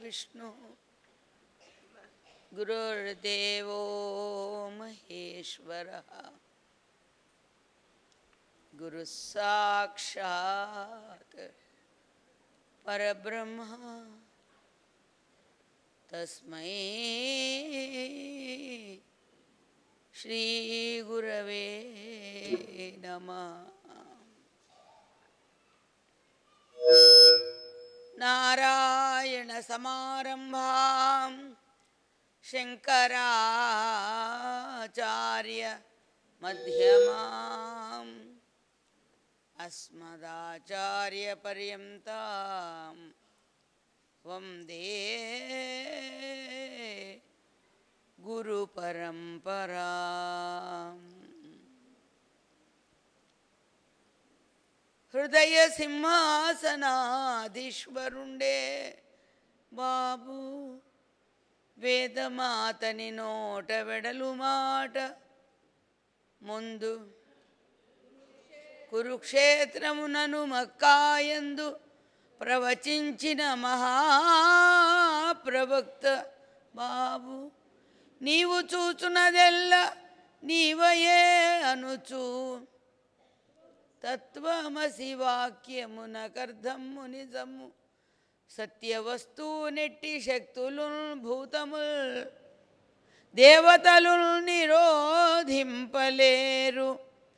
विष्णु गुरुर्देवो महेश्वरः गुरुः साक्षात् परब्रह्म तस्मै श्रीगुरवे नमः नारायणसमारम्भां शङ्कराचार्य मध्यमाम् अस्मदाचार्यपर्यन्तां वन्दे गुरुपरम्पराम् హృదయసింహాసనాధీశ్వరుండే బాబు వేదమాతని నోట వెడలు మాట ముందు కురుక్షేత్రమునను మక్కాయందు ప్రవచించిన మహాప్రవక్త బాబు నీవు చూచున్నదెల్ల నీవయే అనుచూ తత్వమసి వాక్యమునకర్ధము నిజము సత్యవస్తు నెట్టి శక్తులు భూతముల్ దేవతలు నిరోధింపలేరు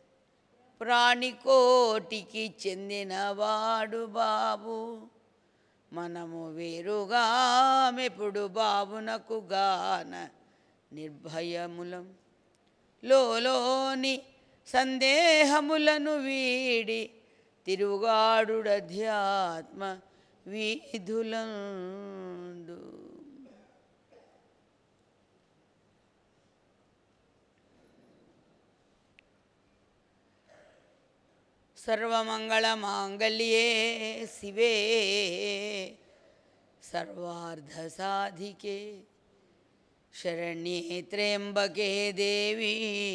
ప్రాణికోటికి చెందినవాడు బాబు మనము వేరుగా మెప్పుడు బాబునకు గాన నిర్భయములం లోలోని సందేహములను వీడి తిరుగాడుడధ్యాత్మ వీధులందు సర్వమంగళమాంగళ్యే శివే సర్వార్ధసాధికే శరణ్యే త్ర్యంబకే దేవి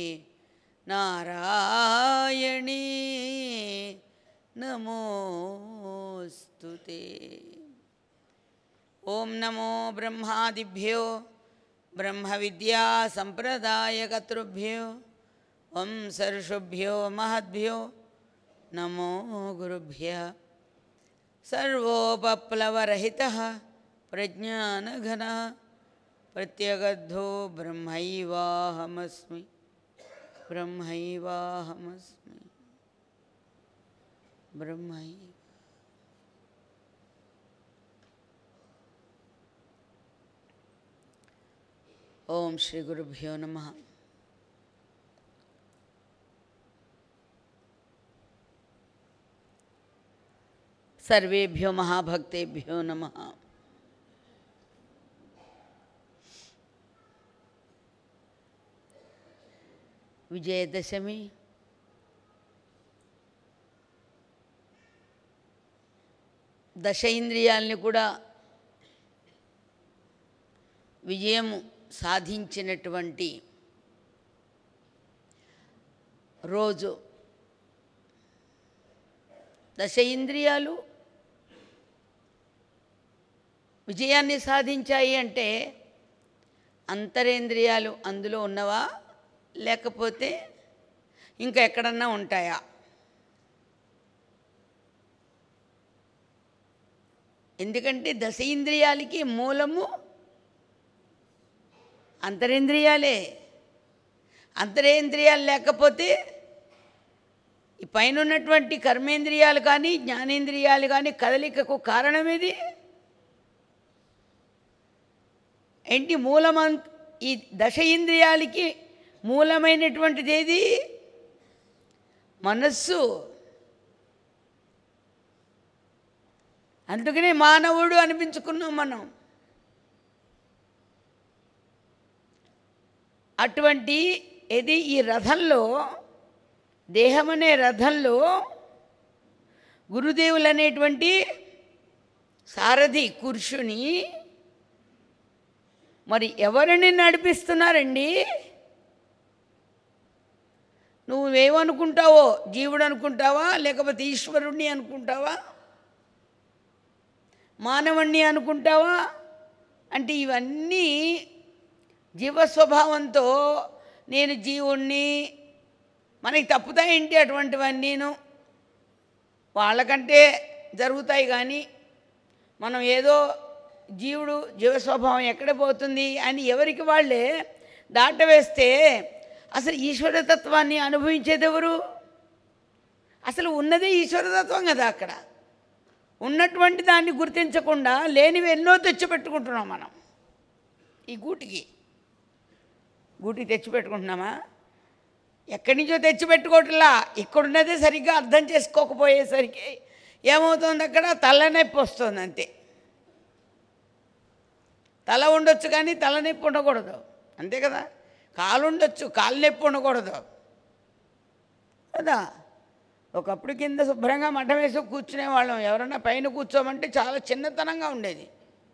నారాయణీ నమోస్తు ఓం నమో బ్రహ్మాదిభ్యో బ్రహ్మ విద్యా సంప్రదాయకర్తృభ్యో వంశర్షుభ్యో మహద్భ్యో నమో గురుభ్య సర్వోపప్లవరహిత ప్రజ్ఞానఘన ప్రత్యగద్ధో బ్రహ్మైవాహమస్మి బ్రహ్మైవాహమస్మి బ్రహ్మై ఓం శ్రీ గురుభ్యో నమ సర్వేభ్యో మహాభక్తేభ్యో నమ విజయదశమి దశ ఇంద్రియాలని కూడా విజయం సాధించినటువంటి రోజు దశ ఇంద్రియాలు విజయాన్ని సాధించాయి అంటే అంతరేంద్రియాలు అందులో ఉన్నవా లేకపోతే ఇంకా ఎక్కడన్నా ఉంటాయా ఎందుకంటే దశ ఇంద్రియాలకి మూలము అంతరేంద్రియాలే అంతరేంద్రియాలు లేకపోతే ఈ పైన ఉన్నటువంటి కర్మేంద్రియాలు కానీ జ్ఞానేంద్రియాలు కానీ కదలికకు కారణమేది ఏంటి మూలమం ఈ దశ ఇంద్రియాలకి మూలమైనటువంటిది ఏది మనస్సు అందుకనే మానవుడు అనిపించుకున్నాం మనం అటువంటి ఇది ఈ రథంలో దేహం అనే రథంలో గురుదేవులు అనేటువంటి సారథి కుర్షుని మరి ఎవరిని నడిపిస్తున్నారండి నువ్వేమనుకుంటావో జీవుడు అనుకుంటావా లేకపోతే ఈశ్వరుణ్ణి అనుకుంటావా మానవుణ్ణి అనుకుంటావా అంటే ఇవన్నీ జీవస్వభావంతో నేను జీవుణ్ణి మనకి తప్పుతాయేంటి అటువంటివన్నీను వాళ్ళకంటే జరుగుతాయి కానీ మనం ఏదో జీవుడు జీవస్వభావం ఎక్కడ పోతుంది అని ఎవరికి వాళ్ళే దాటవేస్తే అసలు ఈశ్వరతత్వాన్ని అనుభవించేది ఎవరు అసలు ఉన్నదే ఈశ్వరతత్వం కదా అక్కడ ఉన్నటువంటి దాన్ని గుర్తించకుండా లేనివి ఎన్నో తెచ్చిపెట్టుకుంటున్నాం మనం ఈ గూటికి గూటికి తెచ్చిపెట్టుకుంటున్నామా ఎక్కడి నుంచో తెచ్చిపెట్టుకోవట్లా ఇక్కడున్నదే సరిగ్గా అర్థం చేసుకోకపోయేసరికి ఏమవుతుంది అక్కడ తలనొప్పి వస్తుంది అంతే తల ఉండొచ్చు కానీ తలనొప్పి ఉండకూడదు అంతే కదా కాలు ఉండొచ్చు కాలు నొప్పి ఉండకూడదు కదా ఒకప్పుడు కింద శుభ్రంగా మఠం వేసి కూర్చునే వాళ్ళం ఎవరన్నా పైన కూర్చోమంటే చాలా చిన్నతనంగా ఉండేది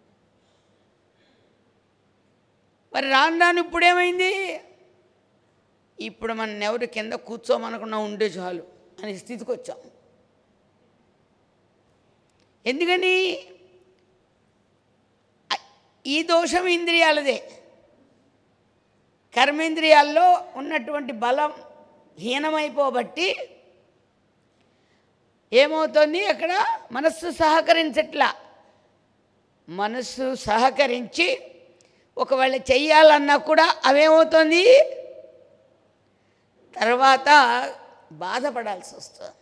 మరి రాను రాను ఇప్పుడేమైంది ఇప్పుడు మన ఎవరు కింద కూర్చోమనకుండా ఉండే చాలు అనే స్థితికి వచ్చాం ఎందుకని అ- ఈ దోషం ఇంద్రియాలదే కర్మేంద్రియాల్లో ఉన్నటువంటి బలం హీనమైపోబట్టి ఏమవుతుంది అక్కడ మనస్సు సహకరించట్లా మనస్సు సహకరించి ఒకవేళ చెయ్యాలన్నా కూడా అవేమవుతుంది తర్వాత బాధపడాల్సి వస్తుంది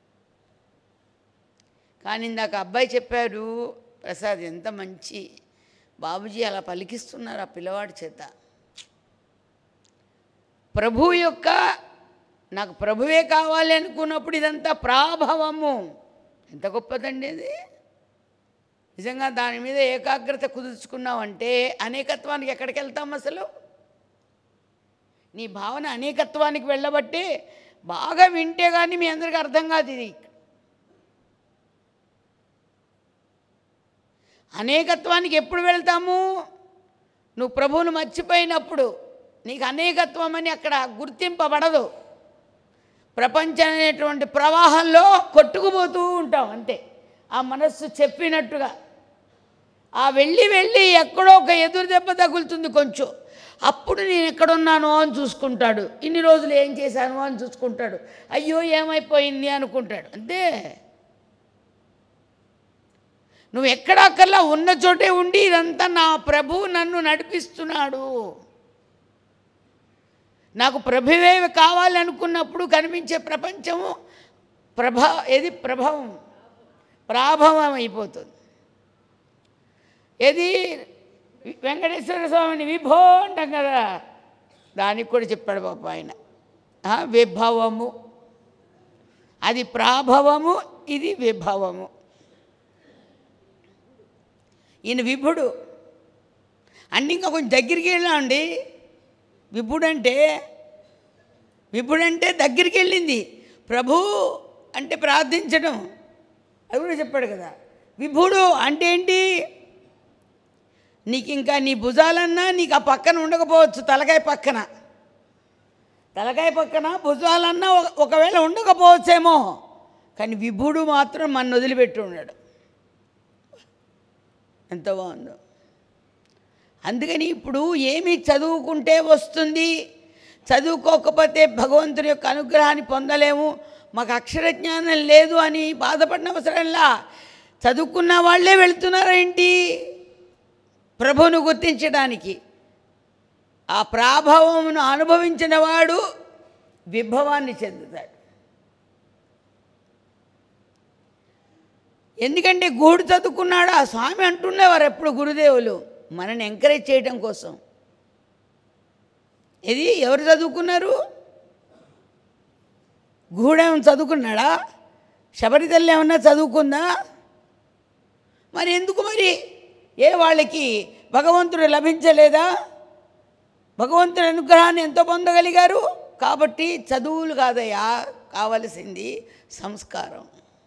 కానీ ఇందాక అబ్బాయి చెప్పారు ప్రసాద్ ఎంత మంచి బాబుజీ అలా పలికిస్తున్నారు ఆ పిల్లవాడి చేత ప్రభు యొక్క నాకు ప్రభువే కావాలి అనుకున్నప్పుడు ఇదంతా ప్రాభవము ఎంత గొప్పదండి ఇది నిజంగా దాని మీద ఏకాగ్రత కుదుర్చుకున్నావంటే అనేకత్వానికి ఎక్కడికి వెళ్తాం అసలు నీ భావన అనేకత్వానికి వెళ్ళబట్టి బాగా వింటే కానీ మీ అందరికీ అర్థం కాదు ఇది అనేకత్వానికి ఎప్పుడు వెళ్తాము నువ్వు ప్రభువును మర్చిపోయినప్పుడు నీకు అనేకత్వం అని అక్కడ గుర్తింపబడదు ప్రపంచం అనేటువంటి ప్రవాహంలో కొట్టుకుపోతూ ఉంటాం అంతే ఆ మనస్సు చెప్పినట్టుగా ఆ వెళ్ళి వెళ్ళి ఎక్కడో ఒక ఎదురు దెబ్బ తగులుతుంది కొంచెం అప్పుడు నేను ఎక్కడున్నానో అని చూసుకుంటాడు ఇన్ని రోజులు ఏం చేశాను అని చూసుకుంటాడు అయ్యో ఏమైపోయింది అనుకుంటాడు అంతే నువ్వు ఎక్కడక్కర్లా ఉన్న చోటే ఉండి ఇదంతా నా ప్రభువు నన్ను నడిపిస్తున్నాడు నాకు ప్రభువే కావాలి అనుకున్నప్పుడు కనిపించే ప్రపంచము ప్రభా ఏది ప్రభావం ప్రాభవం అయిపోతుంది ఏది వెంకటేశ్వర స్వామిని విభో అంటాం కదా దానికి కూడా చెప్పాడు పాప ఆయన ఆ, విభవము అది ప్రాభవము ఇది విభవము ఈయన విభుడు అంటే ఇంకా కొంచెం దగ్గరికి వెళ్ళామండి విభుడంటే విభుడంటే దగ్గరికి వెళ్ళింది ప్రభు అంటే ప్రార్థించడం అది కూడా చెప్పాడు కదా విభుడు అంటే ఏంటి నీకు ఇంకా నీ భుజాలన్నా నీకు ఆ పక్కన ఉండకపోవచ్చు తలకాయ పక్కన తలకాయ పక్కన భుజాలన్నా ఒక- ఒకవేళ ఉండకపోవచ్చేమో కానీ విభుడు మాత్రం మన వదిలిపెట్టి ఉన్నాడు ఎంత బాగుందో అందుకని ఇప్పుడు ఏమి చదువుకుంటే వస్తుంది చదువుకోకపోతే భగవంతుని యొక్క అనుగ్రహాన్ని పొందలేము మాకు అక్షర జ్ఞానం లేదు అని బాధపడిన అవసరంలా చదువుకున్న వాళ్ళే వెళ్తున్నారేంటి ప్రభువును గుర్తించడానికి ఆ ప్రాభవమును అనుభవించిన వాడు విభవాన్ని చెందుతాడు ఎందుకంటే గూడు చదువుకున్నాడు ఆ స్వామి అంటున్నవారు ఎప్పుడు గురుదేవులు మనని ఎంకరేజ్ చేయడం కోసం ఇది ఎవరు చదువుకున్నారు గూడేమన్నా చదువుకున్నాడా శబరి తల్లి ఏమన్నా చదువుకుందా మరి ఎందుకు మరి ఏ వాళ్ళకి భగవంతుడు లభించలేదా భగవంతుడి అనుగ్రహాన్ని ఎంతో పొందగలిగారు కాబట్టి చదువులు కాదయ్యా కావలసింది సంస్కారం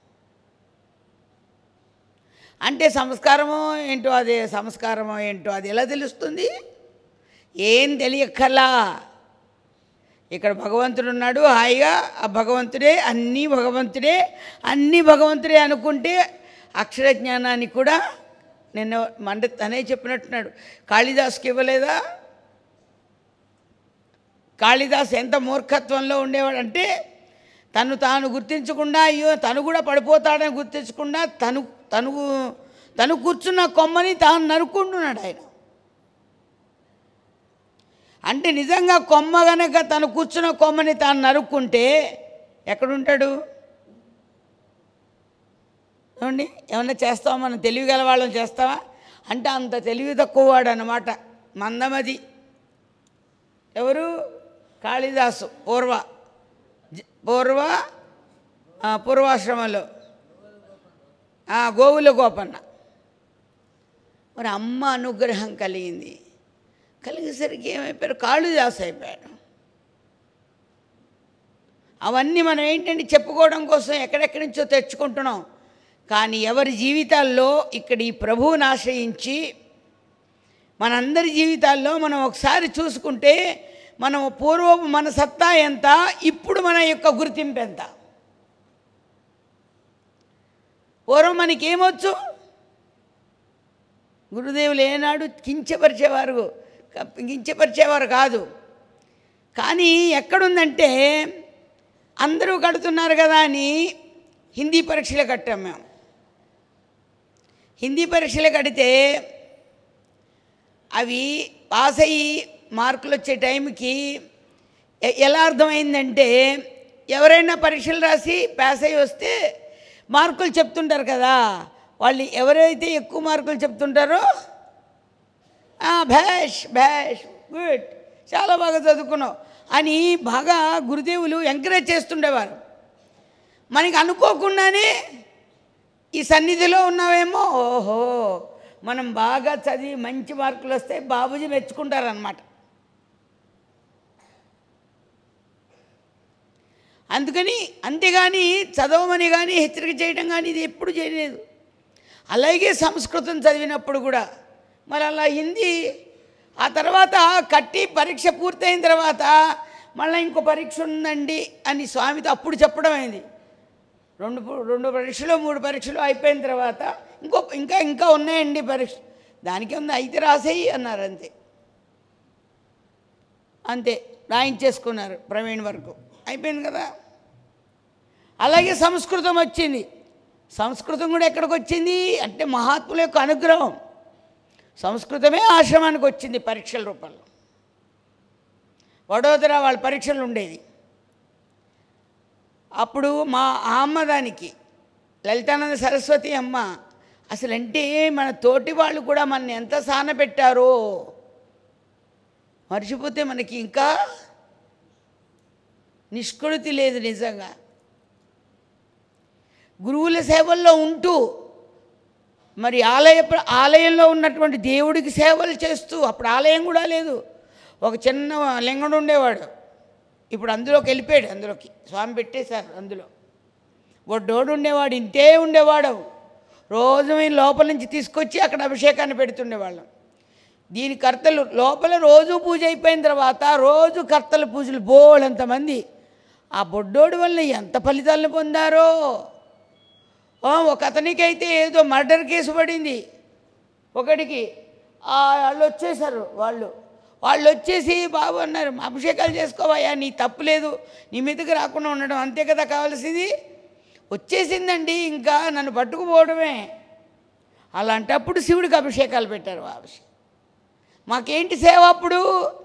అంటే సంస్కారమో ఏంటో అదే సంస్కారమో ఏంటో అది ఎలా తెలుస్తుంది ఏం తెలియక్కర్లా ఇక్కడ భగవంతుడు ఉన్నాడు హాయిగా ఆ భగవంతుడే అన్నీ భగవంతుడే అన్నీ భగవంతుడే అనుకుంటే అక్షర జ్ఞానాన్ని కూడా నిన్న మండ తనే చెప్పినట్టున్నాడు కాళిదాస్కి ఇవ్వలేదా కాళిదాస్ ఎంత మూర్ఖత్వంలో ఉండేవాడు అంటే తను తాను గుర్తించకుండా అయ్యో తను కూడా పడిపోతాడని గుర్తించకుండా తను తను తను కూర్చున్న కొమ్మని తాను నరుక్కుంటున్నాడు ఆయన అంటే నిజంగా కొమ్మ గనక తను కూర్చున్న కొమ్మని తాను నరుక్కుంటే ఎక్కడుంటాడు ఏమండి ఏమన్నా చేస్తావా మనం తెలివి గల వాళ్ళని చేస్తావా అంటే అంత తెలివి తక్కువ వాడు అనమాట మందమది ఎవరు కాళిదాసు పూర్వ జ- పూర్వ ఆ, పూర్వాశ్రమంలో ఆ, గోవుల గోపన్న మరి అమ్మ అనుగ్రహం కలిగింది కలిగేసరికి ఏమైపోయారు కాళిదాసు అయిపోయాడు అవన్నీ మనం ఏంటంటే చెప్పుకోవడం కోసం ఎక్కడెక్కడి నుంచో తెచ్చుకుంటున్నాం కానీ ఎవరి జీవితాల్లో ఇక్కడ ఈ ప్రభువుని ఆశ్రయించి మనందరి జీవితాల్లో మనం ఒకసారి చూసుకుంటే మనం పూర్వపు మన సత్తా ఎంత ఇప్పుడు మన యొక్క గుర్తింపు ఎంత పూర్వం మనకి ఏమొచ్చు గురుదేవులు ఏనాడు కించపరిచేవారు క- కించపరిచేవారు కాదు కానీ ఎక్కడుందంటే అందరూ కడుతున్నారు కదా అని హిందీ పరీక్షలు కట్టాం మేము హిందీ పరీక్షలు కడితే అవి పాస్ అయ్యి మార్కులు వచ్చే టైంకి ఎ- ఎలా అర్థమైందంటే ఎవరైనా పరీక్షలు రాసి పాస్ అయ్యి వస్తే మార్కులు చెప్తుంటారు కదా వాళ్ళు ఎవరైతే ఎక్కువ మార్కులు చెప్తుంటారో "ఆ, భేష్ భేష్ గుడ్ చాలా బాగా చదువుకున్నావు అని బాగా గురుదేవులు ఎంకరేజ్ చేస్తుండేవారు మనకి అనుకోకుండానే ఈ సన్నిధిలో ఉన్నావేమో ఓహో మనం బాగా చదివి మంచి మార్కులు వస్తే బాబుజీ మెచ్చుకుంటారనమాట అందుకని అంతేగాని చదవమని కానీ హెచ్చరిక చేయడం కానీ ఇది ఎప్పుడు చేయలేదు అలాగే సంస్కృతం చదివినప్పుడు కూడా మరి అలా హిందీ ఆ తర్వాత కట్టి పరీక్ష పూర్తయిన తర్వాత మళ్ళీ ఇంకో పరీక్ష ఉందండి అని స్వామితో అప్పుడు చెప్పడం అయింది రెండు పు- రెండు పరీక్షలు మూడు పరీక్షలు అయిపోయిన తర్వాత ఇంకో ఇంకా ఇంకా ఉన్నాయండి పరీక్ష దానికి ఉంది అయితే రాసేయి అన్నారు అంతే అంతే రాయించేసుకున్నారు ప్రవీణ్ వరకు అయిపోయింది కదా అలాగే సంస్కృతం వచ్చింది సంస్కృతం కూడా ఎక్కడికి వచ్చింది అంటే మహాత్ముల యొక్క అనుగ్రహం సంస్కృతమే ఆశ్రమానికి వచ్చింది పరీక్షల రూపంలో వడోదర వాళ్ళ పరీక్షలు ఉండేది అప్పుడు మా ఆ అమ్మ దానికి లలితానంద సరస్వతి అమ్మ అసలు అంటే మన తోటి వాళ్ళు కూడా మన ఎంత సాన పెట్టారో మర్చిపోతే మనకి ఇంకా నిష్కృతి లేదు నిజంగా గురువుల సేవల్లో ఉంటూ మరి ఆలయ ప్ర- ఆలయంలో ఉన్నటువంటి దేవుడికి సేవలు చేస్తూ అప్పుడు ఆలయం కూడా లేదు ఒక చిన్న లింగడు ఉండేవాడు ఇప్పుడు అందులోకి వెళ్ళిపోయాడు అందులోకి స్వామి పెట్టేశారు అందులో ఒడ్డోడు ఉండేవాడు ఇంతే ఉండేవాడు రోజు మేము లోపల నుంచి తీసుకొచ్చి అక్కడ అభిషేకాన్ని పెడుతుండేవాళ్ళం దీని కర్తలు లోపల రోజు పూజ అయిపోయిన తర్వాత రోజు కర్తల పూజలు బోళ్ళంతమంది ఆ బొడ్డోడి వల్ల ఎంత ఫలితాలను పొందారో ఆ, ఒక అతనికైతే ఏదో మర్డర్ కేసు పడింది ఒకడికి ఆ, వాళ్ళు వచ్చేసారు వాళ్ళు వాళ్ళు వచ్చేసి బాబు అన్నారు అభిషేకాలు చేసుకోవయ్యా నీ తప్పు లేదు నీ మీదకి రాకుండా ఉండడం అంతే కదా కావాల్సింది వచ్చేసిందండి ఇంకా నన్ను పట్టుకుపోవడమే అలాంటప్పుడు శివుడికి అభిషేకాలు పెట్టారు ఆ అభిషేకం మాకేంటి సేవ అప్పుడు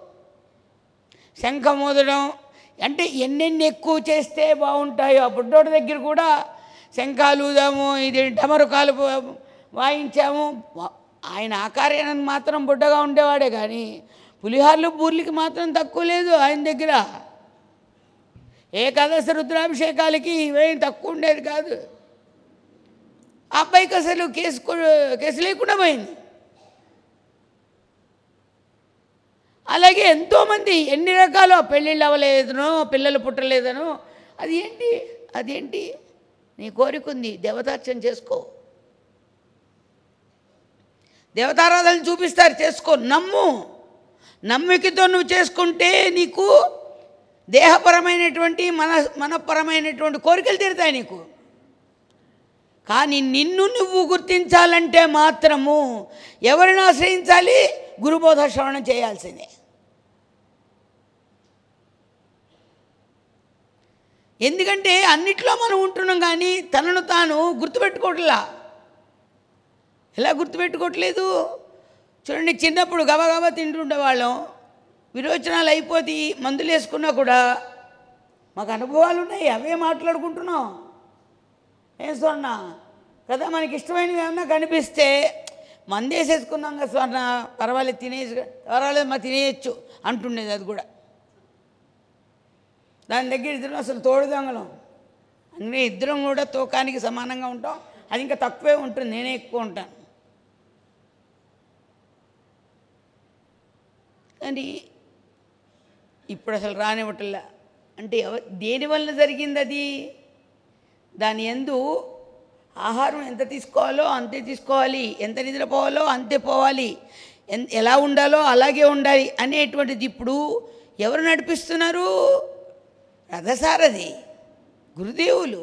శంఖం ఊదడం అంటే ఎన్నెన్ని ఎక్కువ చేస్తే బాగుంటాయో ఆ బుడ్డోడి దగ్గర కూడా శంఖాలు ఊదాము ఇది డమరుకాలు పో- వాయించాము వా- ఆయన ఆకార్యానికి మాత్రం బుడ్డగా ఉండేవాడే కానీ పులిహార్లు బూర్లకి మాత్రం తక్కువ లేదు ఆయన దగ్గర ఏకాదశి రుద్రాభిషేకాలకి ఇవేం తక్కువ ఉండేది కాదు ఆ అబ్బాయికి అసలు కేసు కూ- కేసు లేకుండా పోయింది అలాగే ఎంతోమంది ఎన్ని రకాలు పెళ్ళిళ్ళు అవ్వలేదనో పిల్లలు పుట్టలేదనో అది ఏంటి అదేంటి నీ కోరిక ఉంది దేవతార్చన చేసుకో దేవతారాధన చూపిస్తారు చేసుకో నమ్ము నమ్మికతో నువ్వు చేసుకుంటే నీకు దేహపరమైనటువంటి మన మనపరమైనటువంటి కోరికలు తీరుతాయి నీకు కానీ నిన్ను నువ్వు గుర్తించాలంటే మాత్రము ఎవరిని ఆశ్రయించాలి గురుబోధ శ్రవణం చేయాల్సిందే ఎందుకంటే అన్నిట్లో మనం ఉంటున్నాం కానీ తనను తాను గుర్తుపెట్టుకోవట్లా ఎలా గుర్తుపెట్టుకోవట్లేదు చూడండి చిన్నప్పుడు గబగబా తింటుండేవాళ్ళం విరోచనాలు అయిపోతే మందులు వేసుకున్నా కూడా మాకు అనుభవాలు ఉన్నాయి అవే మాట్లాడుకుంటున్నాం ఏం స్వర్ణ కదా మనకి ఇష్టమైనవి ఏమన్నా కనిపిస్తే మందు వేసేసుకున్నాం కదా స్వర్ణ పర్వాలేదు తినేసి పర్వాలేదు మా తినేయచ్చు అంటుండేది అది కూడా దాని దగ్గర ఇద్దరం అసలు తోడు దొంగలం అన్నీ ఇద్దరం కూడా తూకానికి సమానంగా ఉంటాం అది ఇంకా తక్కువే ఉంటుంది నేనే ఎక్కువ ఉంటాను కానీ ఇప్పుడు అసలు రానివ్వట్లా అంటే ఎవ దేనివల్ల జరిగింది అది దాని ఎందు ఆహారం ఎంత తీసుకోవాలో అంతే తీసుకోవాలి ఎంత నిద్రపోవాలో అంతే పోవాలి ఎన్ ఎలా ఉండాలో అలాగే ఉండాలి అనేటువంటిది ఇప్పుడు ఎవరు నడిపిస్తున్నారు రథసారథి గురుదేవులు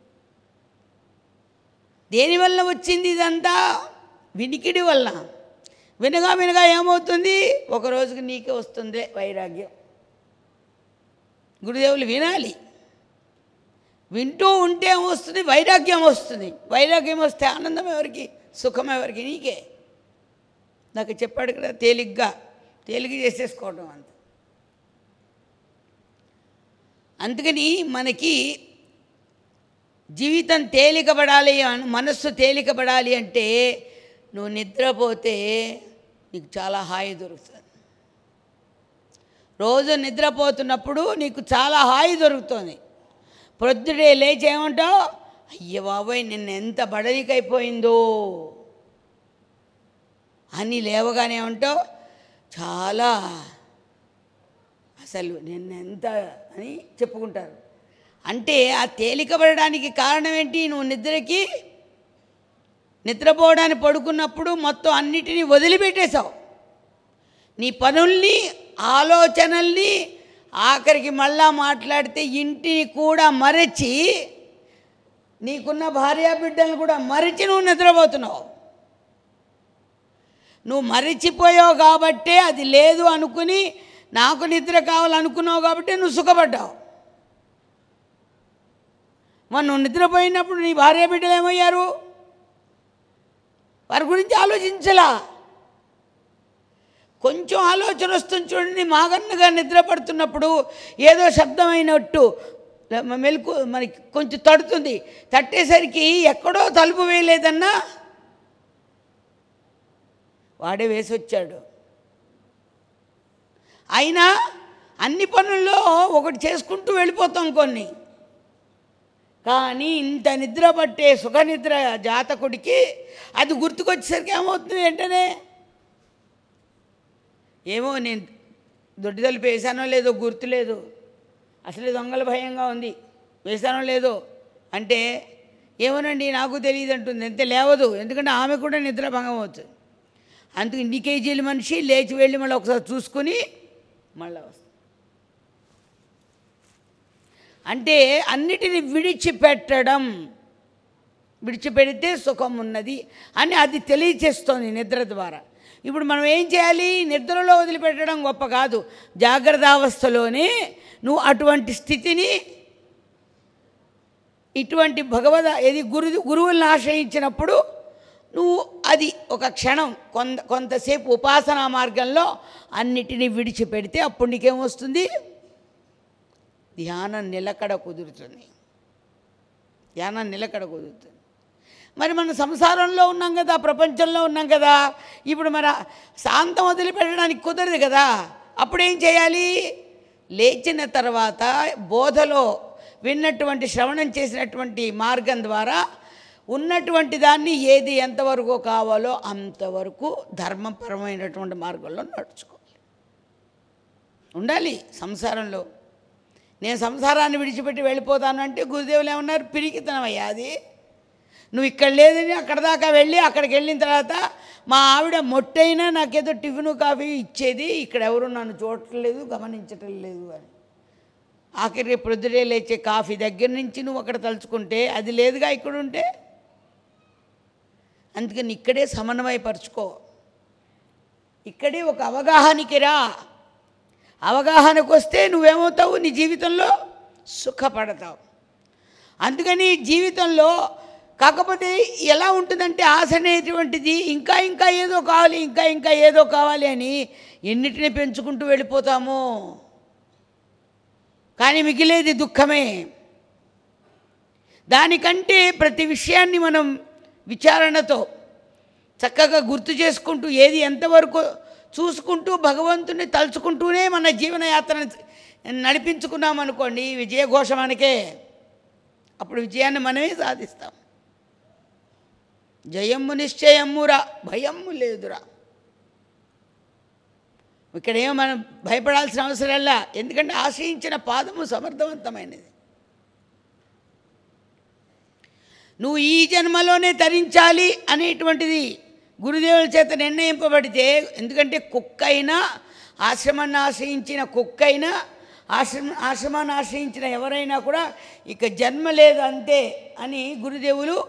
దేనివల్ల వచ్చింది ఇదంతా వినికిడి వల్ల వినగా వినగా ఏమవుతుంది ఒక రోజుకి నీకే వస్తుంది వైరాగ్యం గురుదేవులు వినాలి వింటూ ఉంటే వస్తుంది వైరాగ్యం వస్తుంది వైరాగ్యం వస్తే ఆనందం ఎవరికి సుఖం ఎవరికి నీకే నాకు చెప్పాడు కదా తేలిగ్గా తేలిక చేసేసుకోవడం అంత అందుకని మనకి జీవితం తేలికపడాలి అన్- మనస్సు తేలికపడాలి అంటే నువ్వు నిద్రపోతే నీకు చాలా హాయి దొరుకుతుంది రోజు నిద్రపోతున్నప్పుడు నీకు చాలా హాయి దొరుకుతుంది ప్రొద్దుడే లేచి ఏమంటావు అయ్య బాబాయ్ నిన్న ఎంత బడలికైపోయిందో అని లేవగానే ఏమంటావు చాలా అసలు నిన్న ఎంత అని చెప్పుకుంటారు అంటే ఆ తేలికపడడానికి కారణం ఏంటి నువ్వు నిద్రకి నిద్రపోవడానికి పడుకున్నప్పుడు మొత్తం అన్నిటినీ వదిలిపెట్టేశావు నీ పనుల్ని ఆలోచనల్ని ఆఖరికి మళ్ళా మాట్లాడితే ఇంటిని కూడా మరచి నీకున్న భార్యా బిడ్డలను కూడా మరిచి నువ్వు నిద్రపోతున్నావు నువ్వు మరిచిపోయావు కాబట్టే అది లేదు అనుకుని నాకు నిద్ర కావాలనుకున్నావు కాబట్టి నువ్వు సుఖపడ్డావు మరి నువ్వు నిద్రపోయినప్పుడు నీ భార్య బిడ్డలు ఏమయ్యారు వారి గురించి ఆలోచించలా కొంచెం ఆలోచన వస్తుంది చూడండి మాగన్నగా నిద్ర పడుతున్నప్పుడు ఏదో శబ్దమైనట్టు మెలకు మనకి కొంచెం తడుతుంది తట్టేసరికి ఎక్కడో తలుపు వేయలేదన్నా వాడే వేసి వచ్చాడు అయినా అన్ని పనుల్లో ఒకటి చేసుకుంటూ వెళ్ళిపోతాం కొన్ని కానీ ఇంత నిద్ర పట్టే సుఖనిద్ర జాతకుడికి అది గుర్తుకొచ్చేసరికి ఏమవుతుంది వెంటనే ఏమో నేను దొడ్డి తలుపు వేసానో లేదో గుర్తులేదు అసలే దొంగల భయంగా ఉంది వేసానో లేదో అంటే ఏమోనండి నాకు తెలియదు అంటుంది ఎంత లేవదు ఎందుకంటే ఆమె కూడా నిద్ర భంగం అవుతుంది అందుకు ఇన్ని కేజీల మనిషి లేచి వెళ్ళి మళ్ళీ ఒకసారి చూసుకుని మళ్ళీ వస్తుంది అంటే అన్నిటిని విడిచిపెట్టడం విడిచిపెడితే సుఖం ఉన్నది అని అది తెలియచేస్తోంది నిద్ర ద్వారా ఇప్పుడు మనం ఏం చేయాలి నిద్రలో వదిలిపెట్టడం గొప్ప కాదు జాగ్రత్తావస్థలోనే నువ్వు అటువంటి స్థితిని ఇటువంటి భగవద ఏది గురు గురువులను ఆశ్రయించినప్పుడు నువ్వు అది ఒక క్షణం కొంత కొంతసేపు ఉపాసనా మార్గంలో అన్నిటినీ విడిచిపెడితే అప్పుడు నీకేమొస్తుంది ధ్యానం నిలకడ కుదురుతుంది ధ్యానం నిలకడ కుదురుతుంది మరి మనం సంసారంలో ఉన్నాం కదా ప్రపంచంలో ఉన్నాం కదా ఇప్పుడు మన శాంతం వదిలిపెట్టడానికి కుదరదు కదా అప్పుడేం చేయాలి లేచిన తర్వాత బోధలో విన్నటువంటి శ్రవణం చేసినటువంటి మార్గం ద్వారా ఉన్నటువంటి దాన్ని ఏది ఎంతవరకు కావాలో అంతవరకు ధర్మపరమైనటువంటి మార్గంలో నడుచుకోవాలి ఉండాలి సంసారంలో నేను సంసారాన్ని విడిచిపెట్టి వెళ్ళిపోతాను అంటే గురుదేవులు ఏమన్నారు పిరికితనమయ్యా అది నువ్వు ఇక్కడ లేదని అక్కడ దాకా వెళ్ళి అక్కడికి వెళ్ళిన తర్వాత మా ఆవిడ మొట్టైనా నాకేదో టిఫిన్ కాఫీ ఇచ్చేది ఇక్కడ ఎవరు నన్ను చూడట్లేదు గమనించటం లేదు అని ఆఖరి ప్రొద్దుడే లేచే కాఫీ దగ్గర నుంచి నువ్వు అక్కడ తలుచుకుంటే అది లేదుగా ఇక్కడ ఉంటే అందుకని ఇక్కడే సమన్వయపరుచుకో ఇక్కడే ఒక అవగాహనకి రా అవగాహనకు వస్తే నువ్వేమవుతావు నీ జీవితంలో సుఖపడతావు అందుకని జీవితంలో కాకపోతే ఎలా ఉంటుందంటే ఆశ అనేటువంటిది ఇంకా ఇంకా ఏదో కావాలి ఇంకా ఇంకా ఏదో కావాలి అని ఎన్నిటిని పెంచుకుంటూ వెళ్ళిపోతాము కానీ మిగిలేది దుఃఖమే దానికంటే ప్రతి విషయాన్ని మనం విచారణతో చక్కగా గుర్తు చేసుకుంటూ ఏది ఎంతవరకు చూసుకుంటూ భగవంతుని తలుచుకుంటూనే మన జీవనయాత్ర నడిపించుకున్నాం అనుకోండి విజయఘోష మనకే అప్పుడు విజయాన్ని మనమే సాధిస్తాం జయమ్ము నిశ్చయమ్మురా భయమ్ము లేదురా ఇక్కడేమో మనం భయపడాల్సిన అవసరంలా ఎందుకంటే ఆశ్రయించిన పాదము సమర్థవంతమైనది నువ్వు ఈ జన్మలోనే తరించాలి అనేటువంటిది గురుదేవుల చేత నిర్ణయింపబడితే ఎందుకంటే కుక్క అయినా ఆశ్రమాన్ని ఆశ్రయించిన కుక్క అయినా ఆశ్రమ ఆశ్రమాన్ని ఆశ్రయించిన ఎవరైనా కూడా ఇక జన్మ లేదు అంతే అని గురుదేవులు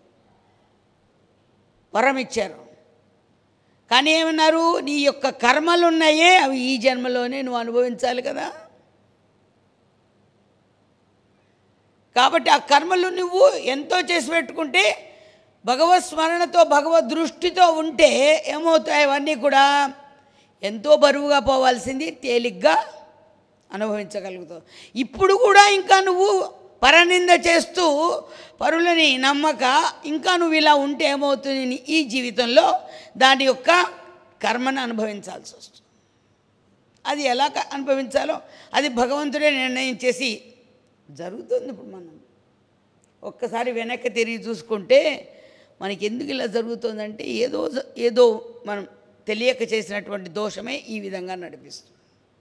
వరం ఇచ్చారు కానీ ఏమన్నారు నీ యొక్క కర్మలు ఉన్నాయే అవి ఈ జన్మలోనే నువ్వు అనుభవించాలి కదా కాబట్టి ఆ కర్మలు నువ్వు ఎంతో చేసి పెట్టుకుంటే భగవత్ స్మరణతో భగవద్ దృష్టితో ఉంటే ఏమవుతాయి అవన్నీ కూడా ఎంతో బరువుగా పోవాల్సింది తేలిగ్గా అనుభవించగలుగుతావు ఇప్పుడు కూడా ఇంకా నువ్వు పరనింద చేస్తూ పరులని నమ్మక ఇంకా నువ్వు ఇలా ఉంటే ఏమవుతుంది నీ ఈ జీవితంలో దాని యొక్క కర్మను అనుభవించాల్సి వస్తుంది అది ఎలా క- అనుభవించాలో అది భగవంతుడే నిర్ణయం చేసి జరుగుతుంది ఇప్పుడు మనం ఒక్కసారి వెనక్కి తిరిగి చూసుకుంటే మనకి ఎందుకు ఇలా జరుగుతుందంటే ఏదో జ- ఏదో మనం తెలియక చేసినటువంటి దోషమే ఈ విధంగా నడిపిస్తుంది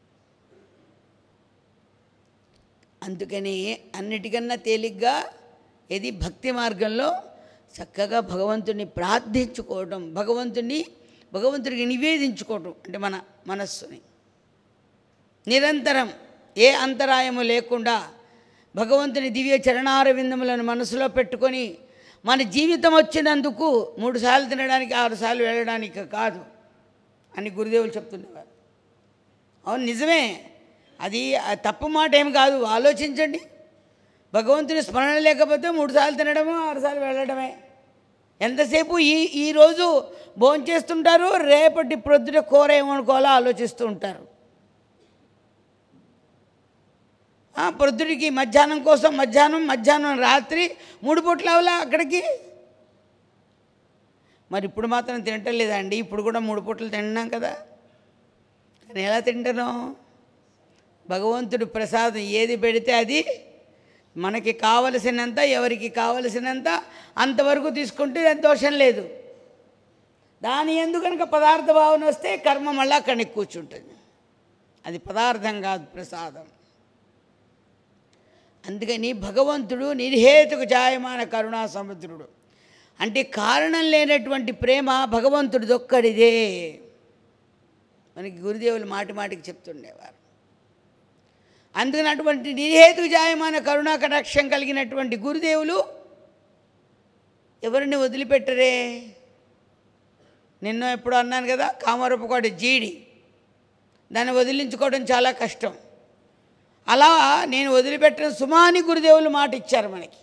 అందుకని అన్నిటికన్నా తేలిగ్గా ఇది భక్తి మార్గంలో చక్కగా భగవంతుని ప్రార్థించుకోవడం భగవంతుని భగవంతుడికి నివేదించుకోవడం అంటే మన మనస్సుని నిరంతరం ఏ అంతరాయము లేకుండా భగవంతుని దివ్య చరణార విందములను మనసులో పెట్టుకొని మన జీవితం వచ్చినందుకు మూడు సార్లు తినడానికి ఆరు సార్లు వెళ్ళడానికి కాదు అని గురుదేవులు చెప్తుండేవారు అవును నిజమే అది ఆ తప్పు మాట ఏం కాదు ఆలోచించండి భగవంతుని స్మరణ లేకపోతే మూడు సార్లు తినడము ఆరు సార్లు వెళ్ళడమే ఎంతసేపు ఈ ఈరోజు భోంచేస్తుంటారు రేపటి ప్రొద్దుట కూర ఏమనుకోవాలో ఆలోచిస్తూ ఉంటారు ఆ, ప్రొద్దుడికి మధ్యాహ్నం కోసం మధ్యాహ్నం మధ్యాహ్నం రాత్రి మూడు పూట్ల అవలా అక్కడికి మరి ఇప్పుడు మాత్రం తింటలేదండి ఇప్పుడు కూడా మూడు పూటలు తింటున్నాం కదా కానీ ఎలా తింటాను భగవంతుడు ప్రసాదం ఏది పెడితే అది మనకి కావలసినంత ఎవరికి కావలసినంత అంతవరకు తీసుకుంటే అది దోషం లేదు దాని ఎందు కనుక పదార్థ భావన వస్తే కర్మ మళ్ళీ అక్కడికి కూర్చుంటుంది అది పదార్థం కాదు ప్రసాదం అందుకని భగవంతుడు నిర్హేతుకు జాయమాన కరుణా సముద్రుడు అంటే కారణం లేనటువంటి ప్రేమ భగవంతుడిదొక్కడిదే మనకి గురుదేవులు మాటి మాటికి చెప్తుండేవారు అందుకని అటువంటి నిర్హేతుకు జాయమాన కరుణా కటాక్షం కలిగినటువంటి గురుదేవులు ఎవరిని వదిలిపెట్టరే నిన్న ఎప్పుడు అన్నాను కదా కామరూపకోటి జీడి దాన్ని వదిలించుకోవడం చాలా కష్టం అలా నేను వదిలిపెట్టిన సుమాని గురుదేవులు మాట ఇచ్చారు మనకి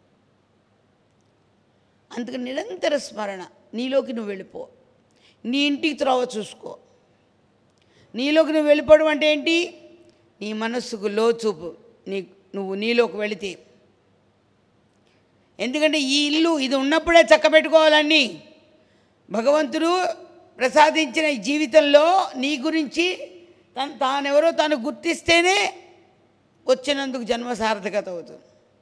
అందుకు నిరంతర స్మరణ నీలోకి నువ్వు వెళ్ళిపో నీ ఇంటికి త్రోవ చూసుకో నీలోకి నువ్వు వెళ్ళిపోవడం అంటే ఏంటి నీ మనస్సుకు లోచూపు నీ నువ్వు నీలోకి వెళితే ఎందుకంటే ఈ ఇల్లు ఇది ఉన్నప్పుడే చక్కబెట్టుకోవాలని భగవంతుడు ప్రసాదించిన ఈ జీవితంలో నీ గురించి తను తానెవరో తాను గుర్తిస్తేనే వచ్చినందుకు జన్మ సార్థకత అవుతుంది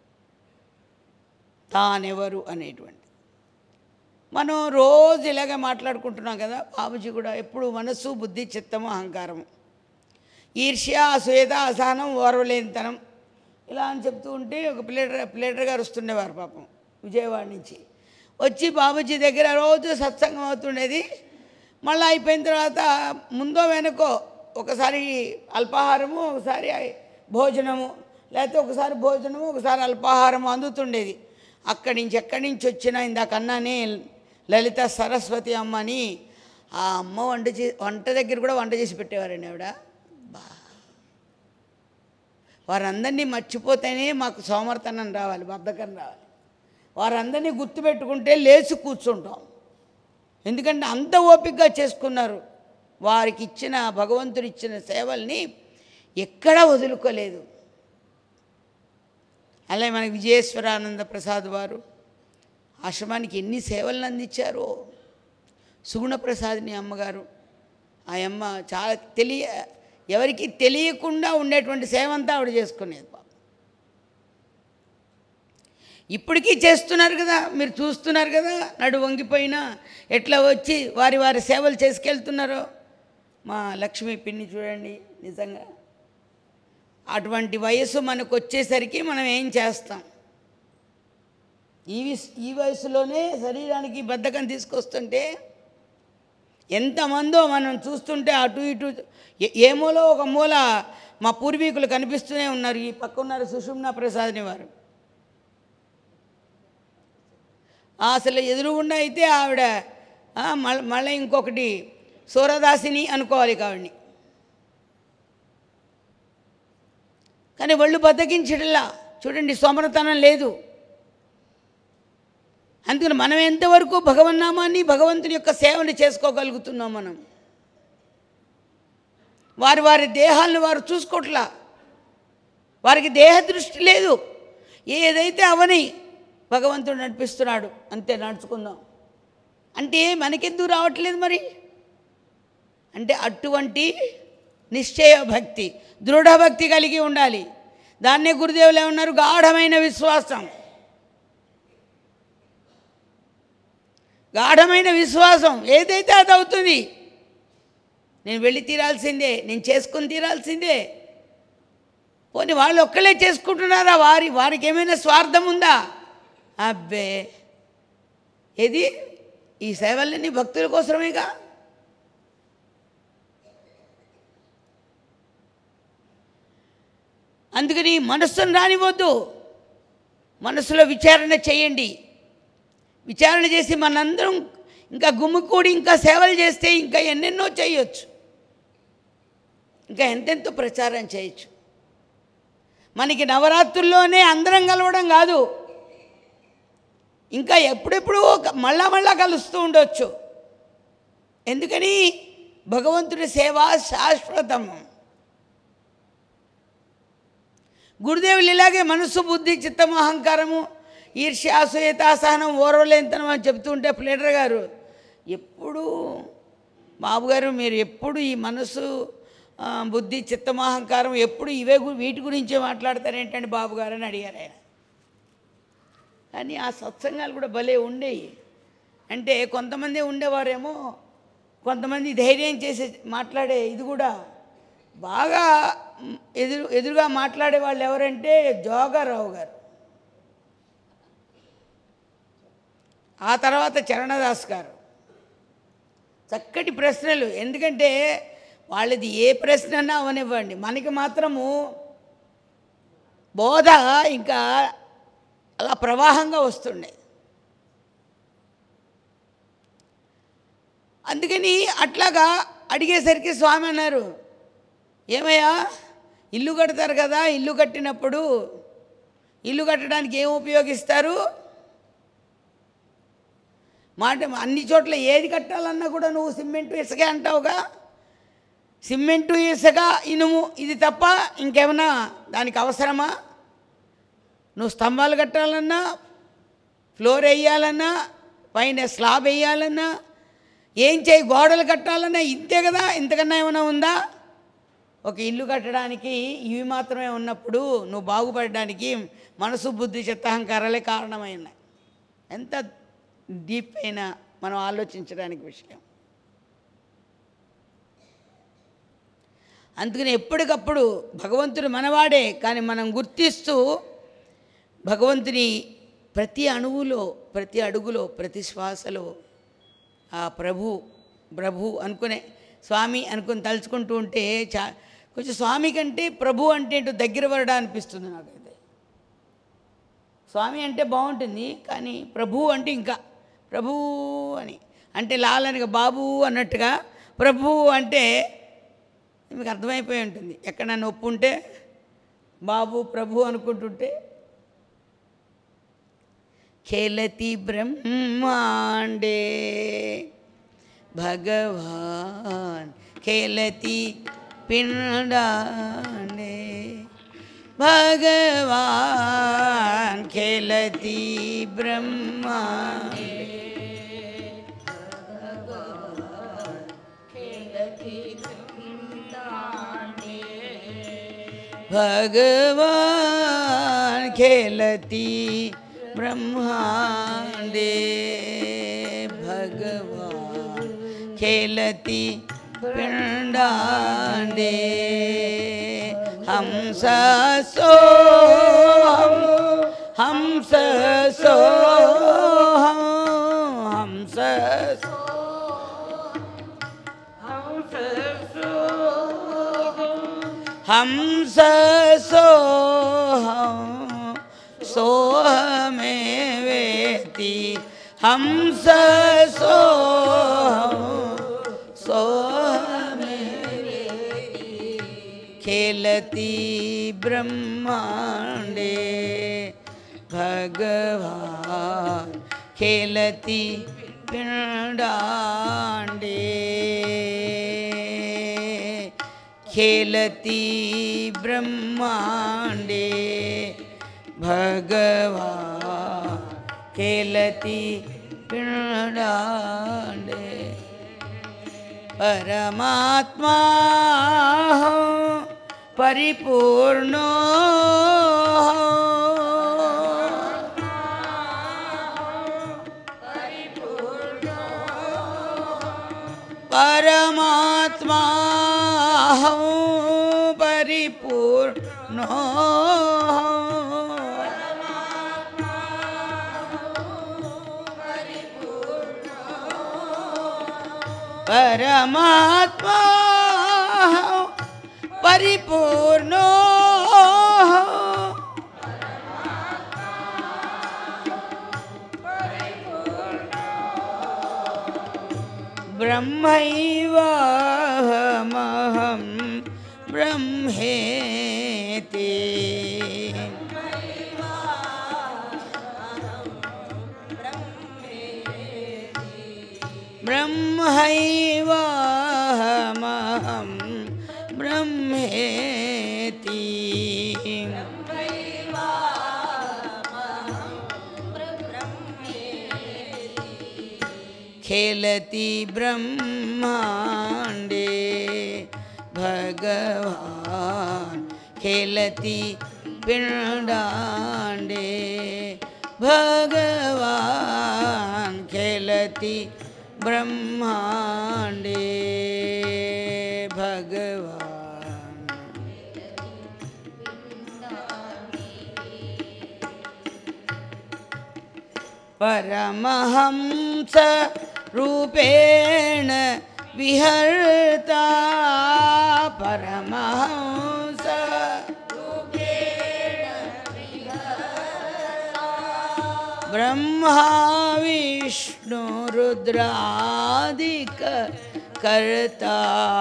తానెవరు అనేటువంటి మనం రోజు ఇలాగే మాట్లాడుకుంటున్నాం కదా బాబుజీ కూడా ఎప్పుడు మనస్సు బుద్ధి చిత్తము అహంకారము ఈర్ష్య అసూయత అసహనం ఓర్వలేనితనం ఇలా అని చెప్తూ ఉంటే ఒక ప్లేటర్ ప్లేటర్ గారు వస్తుండేవారు పాపం విజయవాడ నుంచి వచ్చి బాబుజీ దగ్గర రోజు సత్సంగం అవుతుండేది మళ్ళీ అయిపోయిన తర్వాత ముందో వెనకో ఒకసారి అల్పాహారము ఒకసారి భోజనము లేకపోతే ఒకసారి భోజనము ఒకసారి అల్పాహారము అందుతుండేది అక్కడి నుంచి ఎక్కడి నుంచి వచ్చినా ఇందాక అన్నానే లలిత సరస్వతి అమ్మ అని ఆ అమ్మ వంట చే వంట దగ్గర కూడా వంట చేసి పెట్టేవారండి ఆవిడ బా వారందరినీ మర్చిపోతేనే మాకు సోమర్తనం రావాలి బద్ధకం రావాలి వారందరినీ గుర్తుపెట్టుకుంటే లేచి కూర్చుంటాం ఎందుకంటే అంత ఓపికగా చేసుకున్నారు వారికి ఇచ్చిన భగవంతుడు ఇచ్చిన సేవల్ని ఎక్కడా వదులుకోలేదు అలాగే మనకి విజయేశ్వరానంద ప్రసాద్ వారు ఆశ్రమానికి ఎన్ని సేవలను అందించారో సుగుణప్రసాద్ని అమ్మగారు ఆ అమ్మ చాలా తెలియ ఎవరికి తెలియకుండా ఉండేటువంటి సేవ అంతా ఆవిడ చేసుకునేది పాపం ఇప్పటికీ చేస్తున్నారు కదా మీరు చూస్తున్నారు కదా నడు వంగిపోయినా ఎట్లా వచ్చి వారి వారి సేవలు చేసుకెళ్తున్నారో మా లక్ష్మీ పిన్ని చూడండి నిజంగా అటువంటి వయసు మనకు వచ్చేసరికి మనం ఏం చేస్తాం ఈ విస్ ఈ వయసులోనే శరీరానికి బద్ధకం తీసుకొస్తుంటే ఎంతమందో మనం చూస్తుంటే అటు ఇటు ఏ- ఏ మూల ఒక మూల మా పూర్వీకులు కనిపిస్తూనే ఉన్నారు ఈ పక్క ఉన్నారు సుషుమ్నా ప్రసాద్ని వారు ఆ, అసలు ఎదురుగుండా అయితే ఆవిడ ఆ, మళ్ళీ మళ్ళీ ఇంకొకటి సూరదాసిని అనుకోవాలి కావిడ్ని కానీ ఒళ్ళు బద్దకించడంలా చూడండి సోమరతనం లేదు అందుకని మనం ఎంతవరకు భగవన్నామాన్ని భగవంతుని యొక్క సేవని చేసుకోగలుగుతున్నాం మనం వారి వారి దేహాలను వారు చూసుకోవట్లా వారికి దేహ దృష్టి లేదు ఏదైతే అవని భగవంతుడు నడిపిస్తున్నాడు అంతే నడుచుకుందాం అంటే మనకెందుకు రావట్లేదు మరి అంటే అటువంటి నిశ్చయ భక్తి దృఢ భక్తి కలిగి ఉండాలి దాన్నే గురుదేవులు ఏమన్నారు గాఢమైన విశ్వాసం గాఢమైన విశ్వాసం ఏదైతే అది అవుతుంది నేను వెళ్ళి తీరాల్సిందే నేను చేసుకుని తీరాల్సిందే పోనీ వాళ్ళు ఒక్కలే చేసుకుంటున్నారా వారి వారికి ఏమైనా స్వార్థం ఉందా అబ్బే ఏది ఈ సేవలన్నీ భక్తుల కోసమేగా అందుకని మనస్సును రానివ్వద్దు మనసులో విచారణ చేయండి విచారణ చేసి మనందరం ఇంకా గుమ్మికూడి ఇంకా సేవలు చేస్తే ఇంకా ఎన్నెన్నో చేయొచ్చు ఇంకా ఎంతెంతో ప్రచారం చేయొచ్చు మనకి నవరాత్రుల్లోనే అందరం కలవడం కాదు ఇంకా ఎప్పుడెప్పుడు ఒక- మళ్ళా మళ్ళా కలుస్తూ ఉండొచ్చు ఎందుకని భగవంతుడి సేవ శాశ్వతము గురుదేవులు ఇలాగే మనస్సు బుద్ధి చిత్తము అహంకారము ఈర్ష్య అసూయత అసహనం ఓర్వలేంతనం అని చెప్తుంటే ప్లేటర్ గారు ఎప్పుడు బాబు గారు మీరు ఎప్పుడు ఈ మనసు ఆ, బుద్ధి చిత్తము అహంకారం ఎప్పుడు ఇవే గు- వీటి గురించే మాట్లాడతారేంటండి బాబు గారు అని అడిగారు ఆయన కానీ ఆ సత్సంగాలు కూడా భలే ఉండేవి అంటే కొంతమంది ఉండేవారేమో కొంతమంది ధైర్యం చేసి మాట్లాడే ఇది కూడా బాగా మ్, ఎదురు ఎదురుగా మాట్లాడే వాళ్ళు ఎవరంటే జోగారావు గారు ఆ తర్వాత చరణదాస్ గారు చక్కటి ప్రశ్నలు ఎందుకంటే వాళ్ళది ఏ ప్రశ్న అన్నా అవనివ్వండి మనకి మాత్రము బోధ ఇంకా అలా ప్రవాహంగా వస్తుండే అందుకని అట్లాగా అడిగేసరికి స్వామి అన్నారు ఏమయ్యా ఇల్లు కడతారు కదా ఇల్లు కట్టినప్పుడు ఇల్లు కట్టడానికి ఏం ఉపయోగిస్తారు మాట అన్ని చోట్ల ఏది కట్టాలన్నా కూడా నువ్వు సిమెంటు ఇసుకే అంటావుగా సిమెంటు ఇసుక ఇనుము ఇది తప్ప ఇంకేమన్నా దానికి అవసరమా నువ్వు స్తంభాలు కట్టాలన్నా ఫ్లోర్ వేయాలన్నా పైన స్లాబ్ వేయాలన్నా ఏం చేయి గోడలు కట్టాలన్నా ఇంతే కదా ఇంతకన్నా ఏమైనా ఉందా ఒక ఇల్లు కట్టడానికి ఇవి మాత్రమే ఉన్నప్పుడు నువ్వు బాగుపడడానికి మనసు బుద్ధి చిత్తహంకారాలే కారణమైనాయి ఎంత డీప్ అయినా మనం ఆలోచించడానికి విషయం అందుకని ఎప్పటికప్పుడు భగవంతుడు మనవాడే కానీ మనం గుర్తిస్తూ భగవంతుని ప్రతి అణువులో ప్రతి అడుగులో ప్రతి శ్వాసలో ఆ ప్రభు ప్రభు అనుకునే స్వామి అనుకుని తలుచుకుంటూ ఉంటే చా కొంచెం స్వామి కంటే ప్రభు అంటే ఏంటో దగ్గర పడడా అనిపిస్తుంది నాకైతే స్వామి అంటే బాగుంటుంది కానీ ప్రభు అంటే ఇంకా ప్రభు అని అంటే లాలనిగా బాబు అన్నట్టుగా ప్రభు అంటే మీకు అర్థమైపోయి ఉంటుంది ఎక్కడ నొప్పి ఉంటే బాబు ప్రభు అనుకుంటుంటే खेलती ब्रह्मांडे भगवान खेलती पिंडांडे भगवान खेलती ब्रह्मांडे भगवान खेलती ब्रह्मांडे भगवान खेलती पिंडांडे हम सो हम सो हम सो हम सो सो में वेती हम सो सो में खेलती ब्रह्मांडे भगवान खेलती पिंडांडे खेलती ब्रह्मांडे भगवान खेलती पिंडांडे परमात्मा हो परिपूर्ण हो परमात्मा हूँ परिपूर्ण परमात्मा हूँ परिपूर्ण ब्रह्मैवाहमहं ब्रह्मेति ब्रह्मैवाहमहं ब्रह्मेति खेलती ब्रह्मांडे भगवान खेलती पिंडांडे भगवान खेलती ब्रह्मांडे भगवान परमहंस रूपेण विहर्ता परमहंस ब्रह्मा विष्णु रुद्रादिक कर्ता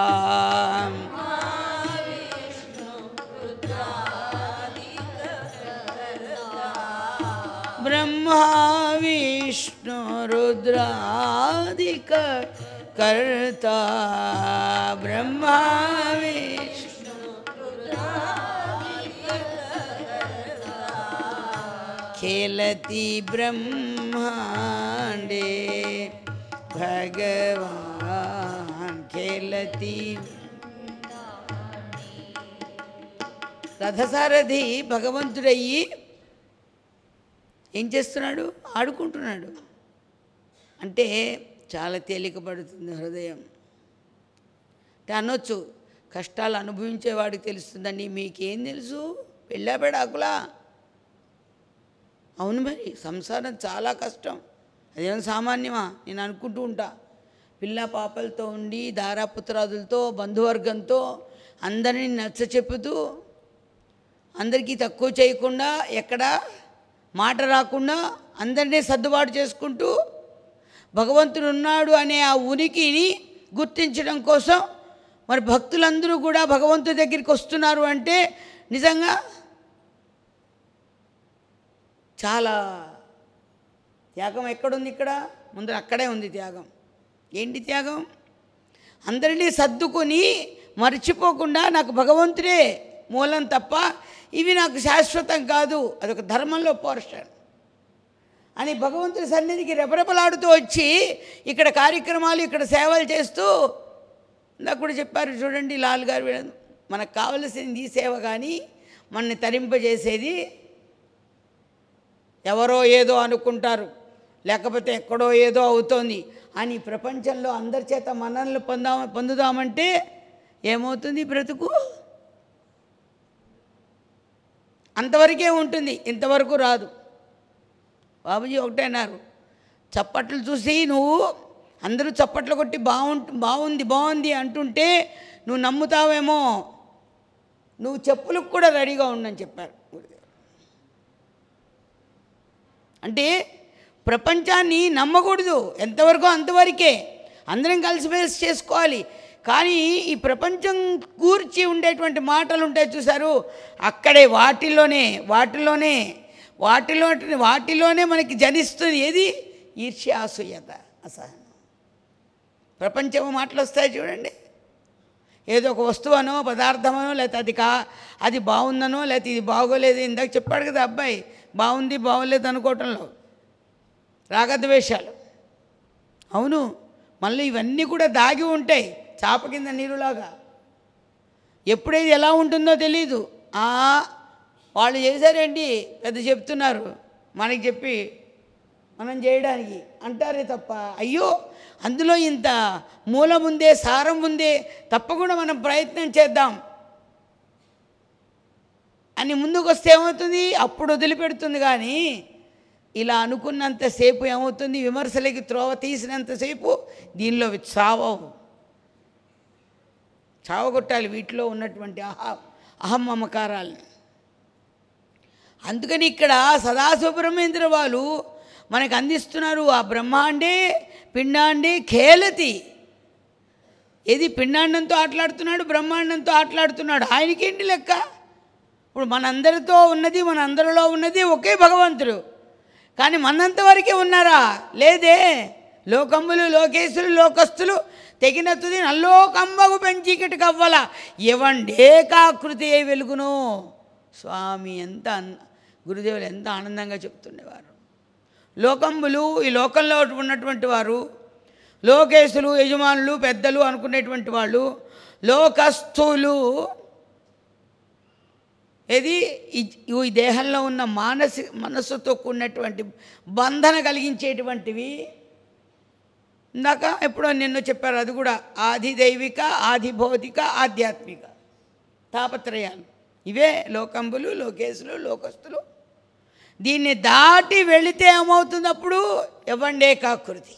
ब्रह्मा विष्णु रुद्रादिक कर्ता ब्रह्मा विष्णु खेलती ब्रह्मांडे भगवान खेलती రథసారథి భగవంతుడయ్యి ఏం చేస్తున్నాడు ఆడుకుంటున్నాడు అంటే చాలా తేలికపడుతుంది హృదయం అంటే అనొచ్చు కష్టాలు అనుభవించేవాడికి తెలుస్తుందండి మీకేం తెలుసు పెళ్ళా పెడాకులా అవును మరి సంసారం చాలా కష్టం అదేం సామాన్యమా నేను అనుకుంటూ ఉంటా పిల్ల పాపలతో ఉండి దారాపుత్రాదులతో బంధువర్గంతో అందరినీ నచ్చ చెప్పుతూ అందరికీ తక్కువ చేయకుండా ఎక్కడ మాట రాకుండా అందరినీ సర్దుబాటు చేసుకుంటూ భగవంతుడు ఉన్నాడు అనే ఆ ఉనికిని గుర్తించడం కోసం మరి భక్తులందరూ కూడా భగవంతుడి దగ్గరికి వస్తున్నారు అంటే నిజంగా చాలా త్యాగం ఎక్కడుంది ఇక్కడ ముందర అక్కడే ఉంది త్యాగం ఏంటి త్యాగం అందరినీ సర్దుకొని మర్చిపోకుండా నాకు భగవంతుడే మూలం తప్ప ఇవి నాకు శాశ్వతం కాదు అదొక ధర్మంలో పోర్షన్ అని భగవంతుడి సన్నిధికి రెపరెపలాడుతూ వచ్చి ఇక్కడ కార్యక్రమాలు ఇక్కడ సేవలు చేస్తూ ఇందాక కూడా చెప్పారు చూడండి లాల్ గారు వీళ్ళ- మనకు కావలసింది ఈ సేవ కానీ మనని తరింపజేసేది ఎవరో ఏదో అనుకుంటారు లేకపోతే ఎక్కడో ఏదో అవుతోంది అని ప్రపంచంలో అందరి చేత మనల్ని పొందామ పొందుదామంటే ఏమవుతుంది బ్రతుకు అంతవరకే ఉంటుంది ఇంతవరకు రాదు బాబుజీ ఒకటే అన్నారు చప్పట్లు చూసి నువ్వు అందరూ చప్పట్లు కొట్టి బాగుంటు బాగుంది బాగుంది అంటుంటే నువ్వు నమ్ముతావేమో నువ్వు చెప్పులకు కూడా రెడీగా ఉండని చెప్పారు గురుదేవుడు అంటే ప్రపంచాన్ని నమ్మకూడదు ఎంతవరకు అంతవరకే అందరం కలిసిమెలిసి చేసుకోవాలి కానీ ఈ ప్రపంచం కూర్చి ఉండేటువంటి మాటలు ఉంటాయి చూసారు అక్కడే వాటిలోనే వాటిలోనే వాటిలో వాటిలోనే మనకి జనిస్తుంది ఏది ఈర్ష్య అసూయత అసహనం ప్రపంచం మాటలు వస్తాయి చూడండి ఏదో ఒక వస్తువనో పదార్థమనో లేకపోతే అది కా అది బాగుందనో లేకపోతే ఇది బాగోలేదు ఇందాక చెప్పాడు కదా అబ్బాయి బాగుంది బాగోలేదు అనుకోవటంలో రాగద్వేషాలు అవును మళ్ళీ ఇవన్నీ కూడా దాగి ఉంటాయి చాప కింద నీరులాగా ఎప్పుడైతే ఎలా ఉంటుందో తెలీదు ఆ, వాళ్ళు చేశారేంటి పెద్ద చెప్తున్నారు మనకి చెప్పి మనం చేయడానికి అంటారే తప్ప అయ్యో అందులో ఇంత మూలం ఉందే సారం ఉందే తప్పకుండా మనం ప్రయత్నం చేద్దాం అని ముందుకు వస్తే ఏమవుతుంది అప్పుడు వదిలిపెడుతుంది కానీ ఇలా అనుకున్నంతసేపు ఏమవుతుంది విమర్శలకి త్రోవ తీసినంతసేపు దీనిలో చావవు చావగొట్టాలి వీటిలో ఉన్నటువంటి అహ అహం మమకారాలని అందుకని ఇక్కడ సదాశివబ్రహ్మేంద్ర వాళ్ళు మనకు అందిస్తున్నారు ఆ బ్రహ్మాండే పిండాండే ఖేలతి ఏది పిండాండంతో ఆటలాడుతున్నాడు బ్రహ్మాండంతో ఆటలాడుతున్నాడు ఆయనకేంటి లెక్క ఇప్పుడు మనందరితో ఉన్నది మన అందరిలో ఉన్నది ఒకే భగవంతుడు కానీ మనంత వరకే ఉన్నారా లేదే లోకంబులు లోకేశులు లోకస్తులు తెగిన తుది నల్లోకంబగు పెంచీకటి కవ్వల ఇవ్వండే కాకృతి ఏ వెలుగును స్వామి ఎంత అన్- గురుదేవులు ఎంత ఆనందంగా చెప్తుండేవారు లోకంబులు ఈ లోకంలో ఉన్నటువంటి వారు లోకేశులు యజమానులు పెద్దలు అనుకునేటువంటి వాళ్ళు లోకస్థులు ఏది ఈ- ఈ దేహంలో ఉన్న మానసి మనస్సుతో కూడినటువంటి బంధన కలిగించేటువంటివి ఇందాక ఎప్పుడో నిన్న చెప్పారు అది కూడా ఆది దైవిక ఆది భౌతిక ఆధ్యాత్మిక తాపత్రయాలు ఇవే లోకంబులు లోకేశులు లోకస్తులు దీన్ని దాటి వెళితే ఏమవుతుంది అప్పుడు ఇవ్వండే కాకృతి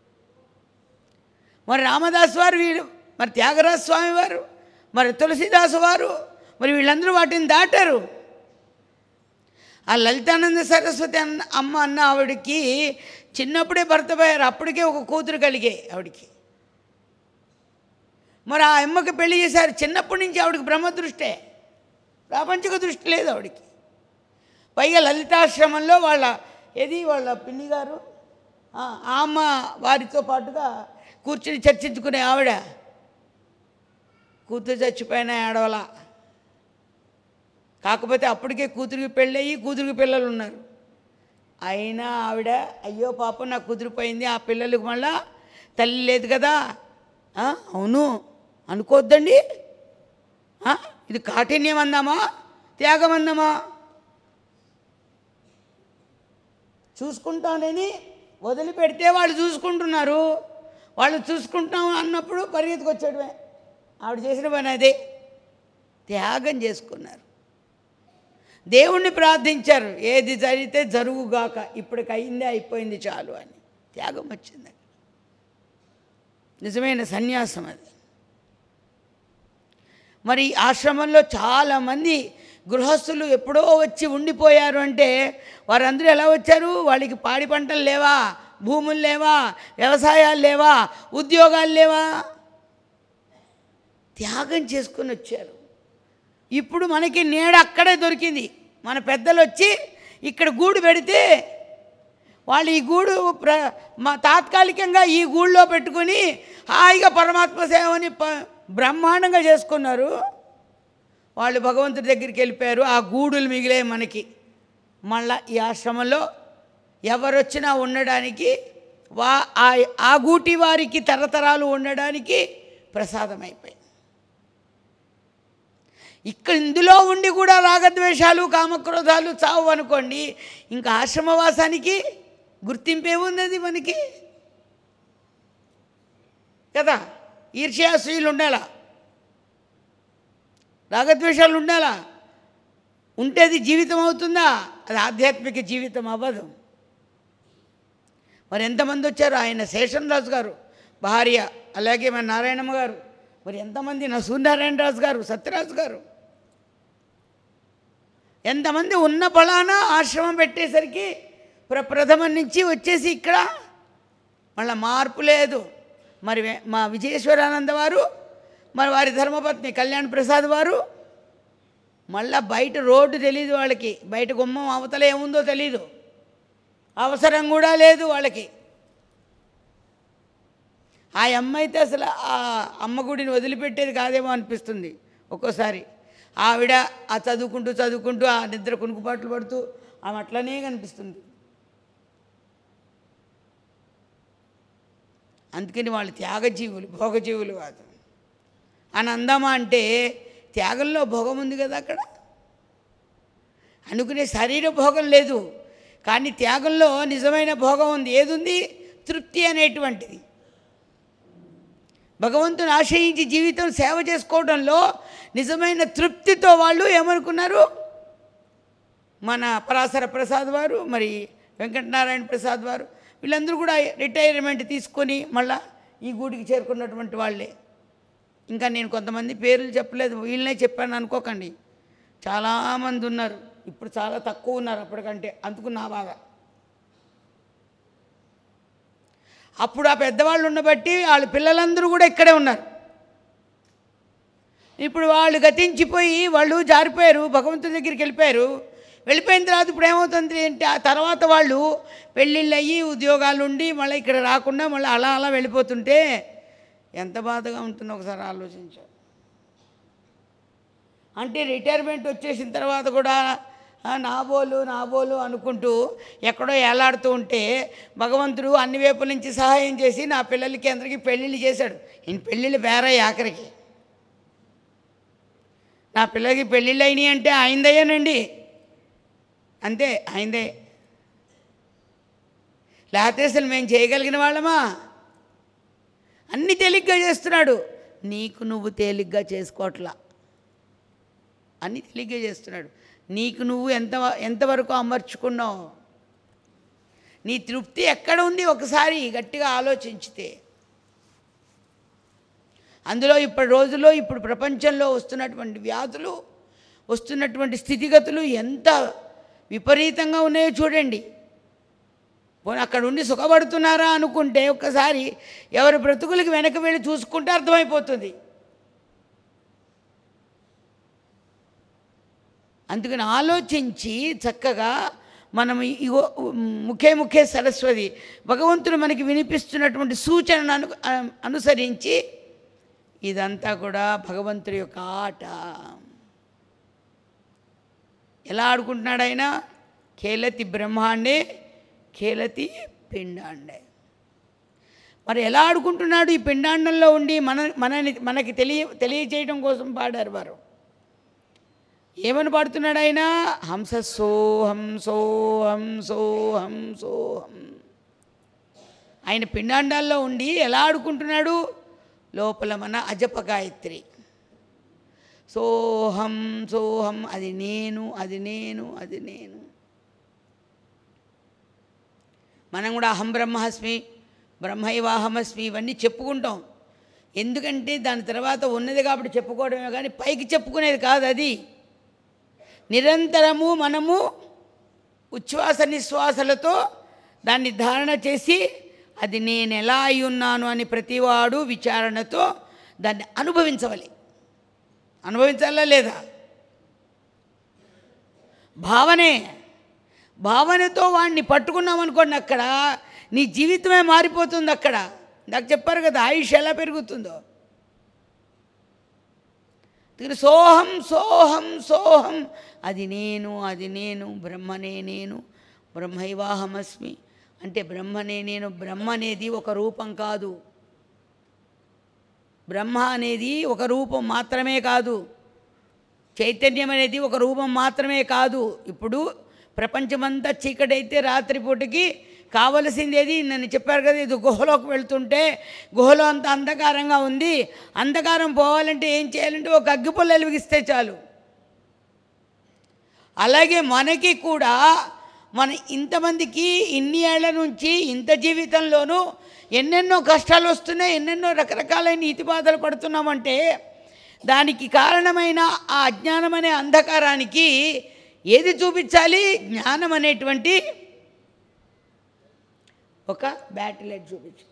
మరి రామదాస్ వారు వీడు మరి త్యాగరాజ స్వామి వారు మరి తులసిదాసు వారు మరి వీళ్ళందరూ వాటిని దాటారు ఆ లలితానంద సరస్వతి అన్న అమ్మ అన్న ఆవిడకి చిన్నప్పుడే భర్త పోయారు అప్పటికే ఒక కూతురు కలిగే ఆవిడకి మరి ఆ అమ్మకి పెళ్లి చేశారు చిన్నప్పటి నుంచి ఆవిడకి బ్రహ్మదృష్టే ప్రాపంచిక దృష్టి లేదు ఆవిడకి పైగా లలితాశ్రమంలో వాళ్ళ ఏది వాళ్ళ పిన్ని గారు ఆ ఆ అమ్మ వారితో పాటుగా కూర్చుని చర్చించుకునే ఆవిడ కూతురు చచ్చిపోయిన ఏడవల కాకపోతే అప్పటికే కూతురికి పెళ్ళయి కూతురికి పిల్లలు ఉన్నారు అయినా ఆవిడ అయ్యో పాపం నా కూతురు పోయింది ఆ పిల్లలకు మళ్ళా తల్లి లేదు కదా ఆ, అవును అనుకోవద్దండి ఆ, ఇది కాఠిన్యం అందామా త్యాగం అందామా చూసుకుంటానని వదిలిపెడితే వాళ్ళు చూసుకుంటున్నారు వాళ్ళు చూసుకుంటాం అన్నప్పుడు పరిగెత్తుకు వచ్చేయడమే ఆవిడ చేసిన పని అదే త్యాగం చేసుకున్నారు దేవుణ్ణి ప్రార్థించారు ఏది జరిగితే జరుగుగాక ఇప్పటికి అయిందే అయిపోయింది చాలు అని త్యాగం వచ్చింది నిజమైన సన్యాసం అది మరి ఆశ్రమంలో చాలామంది గృహస్థులు ఎప్పుడో వచ్చి ఉండిపోయారు అంటే వారందరూ ఎలా వచ్చారు వాళ్ళకి పాడి పంటలు లేవా భూములు లేవా వ్యవసాయాలు లేవా ఉద్యోగాలు లేవా త్యాగం చేసుకొని వచ్చారు ఇప్పుడు మనకి నీడ అక్కడే దొరికింది మన పెద్దలు వచ్చి ఇక్కడ గూడు పెడితే వాళ్ళు ఈ గూడు ప్ర మా తాత్కాలికంగా ఈ గూడులో పెట్టుకొని హాయిగా పరమాత్మ సేవని ప బ్రహ్మాండంగా చేసుకున్నారు వాళ్ళు భగవంతుడి దగ్గరికి వెళ్ళిపోయారు ఆ గూడులు మిగిలే మనకి మళ్ళా ఈ ఆశ్రమంలో ఎవరొచ్చినా ఉండడానికి వా ఆ- ఆ గూటి వారికి తరతరాలు ఉండడానికి ప్రసాదం అయిపోయింది ఇక్కడ ఇందులో ఉండి కూడా రాగద్వేషాలు కామక్రోధాలు చావు అనుకోండి ఇంకా ఆశ్రమవాసానికి గుర్తింపు ఏమున్నది మనకి కదా ఈర్ష్యాశ్రీలు ఉండాలా రాగద్వేషాలు ఉండాలా ఉంటే అది జీవితం అవుతుందా అది ఆధ్యాత్మిక జీవితం అవ్వదు మరి ఎంతమంది వచ్చారు ఆయన శేషన్ రాజు గారు భార్య అలాగే మన నారాయణమ్మ గారు మరి ఎంతమంది నా సూర్యనారాయణ రాజు గారు సత్యరాజు గారు ఎంతమంది ఉన్న ఫలాన ఆశ్రమం పెట్టేసరికి ప్ర ప్రథమం నుంచి వచ్చేసి ఇక్కడ మళ్ళీ మార్పు లేదు మరి వే- మా విజయేశ్వరానంద వారు మరి వారి ధర్మపత్ని కళ్యాణ్ ప్రసాద్ వారు మళ్ళా బయట రోడ్డు తెలియదు వాళ్ళకి బయట గుమ్మం అవతల ఏముందో తెలీదు అవసరం కూడా లేదు వాళ్ళకి ఆ అమ్మ అయితే అసలు ఆ అమ్మ గుడిని వదిలిపెట్టేది కాదేమో అనిపిస్తుంది ఒక్కోసారి ఆవిడ ఆ చదువుకుంటూ చదువుకుంటూ ఆ నిద్ర కునుకుపాట్లు పడుతూ ఆమె అట్లనే కనిపిస్తుంది అందుకని వాళ్ళు త్యాగజీవులు భోగజీవులు కాదు అని అందామా అంటే త్యాగంలో భోగం ఉంది కదా అక్కడ అనుకునే శరీర భోగం లేదు కానీ త్యాగంలో నిజమైన భోగం ఉంది ఏదుంది తృప్తి అనేటువంటిది భగవంతుని ఆశ్రయించి జీవితం సేవ చేసుకోవడంలో నిజమైన తృప్తితో వాళ్ళు ఏమనుకున్నారు మన పరాశర ప్రసాద్ వారు మరి వెంకటనారాయణ ప్రసాద్ వారు వీళ్ళందరూ కూడా రిటైర్మెంట్ తీసుకొని మళ్ళా ఈ గూడికి చేరుకున్నటువంటి వాళ్ళే ఇంకా నేను కొంతమంది పేర్లు చెప్పలేదు వీళ్ళనే చెప్పాను అనుకోకండి చాలామంది ఉన్నారు ఇప్పుడు చాలా తక్కువ ఉన్నారు అప్పటికంటే అందుకు నా బాధ అప్పుడు ఆ పెద్దవాళ్ళు ఉండబట్టి వాళ్ళ పిల్లలందరూ కూడా ఇక్కడే ఉన్నారు ఇప్పుడు వాళ్ళు గతించిపోయి వాళ్ళు జారిపోయారు భగవంతుడి దగ్గరికి వెళ్ళిపోయారు వెళ్ళిపోయిన తర్వాత ఇప్పుడు ఏమవుతుంది అంటే ఆ తర్వాత వాళ్ళు పెళ్ళిళ్ళు అయ్యి ఉద్యోగాలు ఉండి మళ్ళీ ఇక్కడ రాకుండా మళ్ళీ అలా అలా వెళ్ళిపోతుంటే ఎంత బాధగా ఉంటుందో ఒకసారి ఆలోచించారు అంటే రిటైర్మెంట్ వచ్చేసిన తర్వాత కూడా ఆ, నాబోలు నాబోలు అనుకుంటూ ఎక్కడో ఏలాడుతూ ఉంటే భగవంతుడు అన్ని వైపుల నుంచి సహాయం చేసి నా పిల్లలకి అందరికీ పెళ్ళిళ్ళు చేశాడు ఈయన పెళ్ళిళ్ళు బేరయ్యి ఆఖరికి నా పిల్లలకి పెళ్ళిళ్ళు అయినాయి అంటే ఆయనదయ్యానండి అంతే ఆయనదే లేకపోతే అసలు మేము చేయగలిగిన వాళ్ళమా అన్ని తేలిగ్గా చేస్తున్నాడు నీకు నువ్వు తేలిగ్గా చేసుకోవట్లా అన్ని తేలిగ్గా చేస్తున్నాడు నీకు నువ్వు ఎంత ఎంతవరకు అమర్చుకున్నావు నీ తృప్తి ఎక్కడ ఉంది ఒకసారి గట్టిగా ఆలోచించితే అందులో ఇప్పటి రోజుల్లో ఇప్పుడు ప్రపంచంలో వస్తున్నటువంటి వ్యాధులు వస్తున్నటువంటి స్థితిగతులు ఎంత విపరీతంగా ఉన్నాయో చూడండి పోనీ అక్కడ ఉండి సుఖపడుతున్నారా అనుకుంటే ఒక్కసారి ఎవరి బ్రతుకులకి వెనక వెళ్ళి చూసుకుంటే అర్థమైపోతుంది అందుకని ఆలోచించి చక్కగా మనం ఇగో ముఖే ముఖే సరస్వతి భగవంతుడు మనకి వినిపిస్తున్నటువంటి సూచనను అను అనుసరించి ఇదంతా కూడా భగవంతుడి యొక్క ఆట ఎలా ఆడుకుంటున్నాడు ఆయన కేలతి బ్రహ్మాండే కేలతి పిండాండే మరి ఎలా ఆడుకుంటున్నాడు ఈ పిండాండంలో ఉండి మన మనని మనకి తెలియ తెలియచేయడం కోసం పాడారు వారు ఏమని పాడుతున్నాడు ఆయన హంస సోహం సోహం సోహం సోహం ఆయన పిండాండాల్లో ఉండి ఎలా ఆడుకుంటున్నాడు లోపల మన అజప గాయత్రి సోహం సోహం అది నేను అది నేను అది నేను మనం కూడా అహం బ్రహ్మాస్మి బ్రహ్మైవాహమస్మి ఇవన్నీ చెప్పుకుంటాం ఎందుకంటే దాని తర్వాత ఉన్నది కాబట్టి చెప్పుకోవడమే కానీ పైకి చెప్పుకునేది కాదు అది నిరంతరము మనము ఉచ్ఛ్వాస నిశ్వాసలతో దాన్ని ధారణ చేసి అది నేను ఎలా అయి ఉన్నాను అని ప్రతివాడు విచారణతో దాన్ని అనుభవించవాలి అనుభవించాలా లేదా భావనే భావనతో వాడిని పట్టుకున్నాం అనుకోండి అక్కడ నీ జీవితమే మారిపోతుంది అక్కడ నాకు చెప్పారు కదా ఆయుష్ ఎలా పెరుగుతుందో అందుకని సోహం సోహం సోహం అది నేను అది నేను బ్రహ్మనే నేను బ్రహ్మైవాహమస్మి అంటే బ్రహ్మనే నేను బ్రహ్మ అనేది ఒక రూపం కాదు బ్రహ్మ అనేది ఒక రూపం మాత్రమే కాదు చైతన్యం అనేది ఒక రూపం మాత్రమే కాదు ఇప్పుడు ప్రపంచమంతా చీకటైతే రాత్రిపూటకి కావలసింది ఏది నన్ను చెప్పారు కదా ఇది గుహలోకి వెళ్తుంటే గుహలో అంత అంధకారంగా ఉంది అంధకారం పోవాలంటే ఏం చేయాలంటే ఒక అగ్గిపుల్ల వెలిగిస్తే చాలు అలాగే మనకి కూడా మన ఇంతమందికి ఇన్ని ఏళ్ల నుంచి ఇంత జీవితంలోనూ ఎన్నెన్నో కష్టాలు వస్తున్నాయి ఎన్నెన్నో రకరకాలైన నీతి బాధలు పడుతున్నామంటే దానికి కారణమైన ఆ అజ్ఞానం అనే అంధకారానికి ఏది చూపించాలి జ్ఞానం అనేటువంటి ఒక బ్యాటిల్ లైట్ చూపించాలి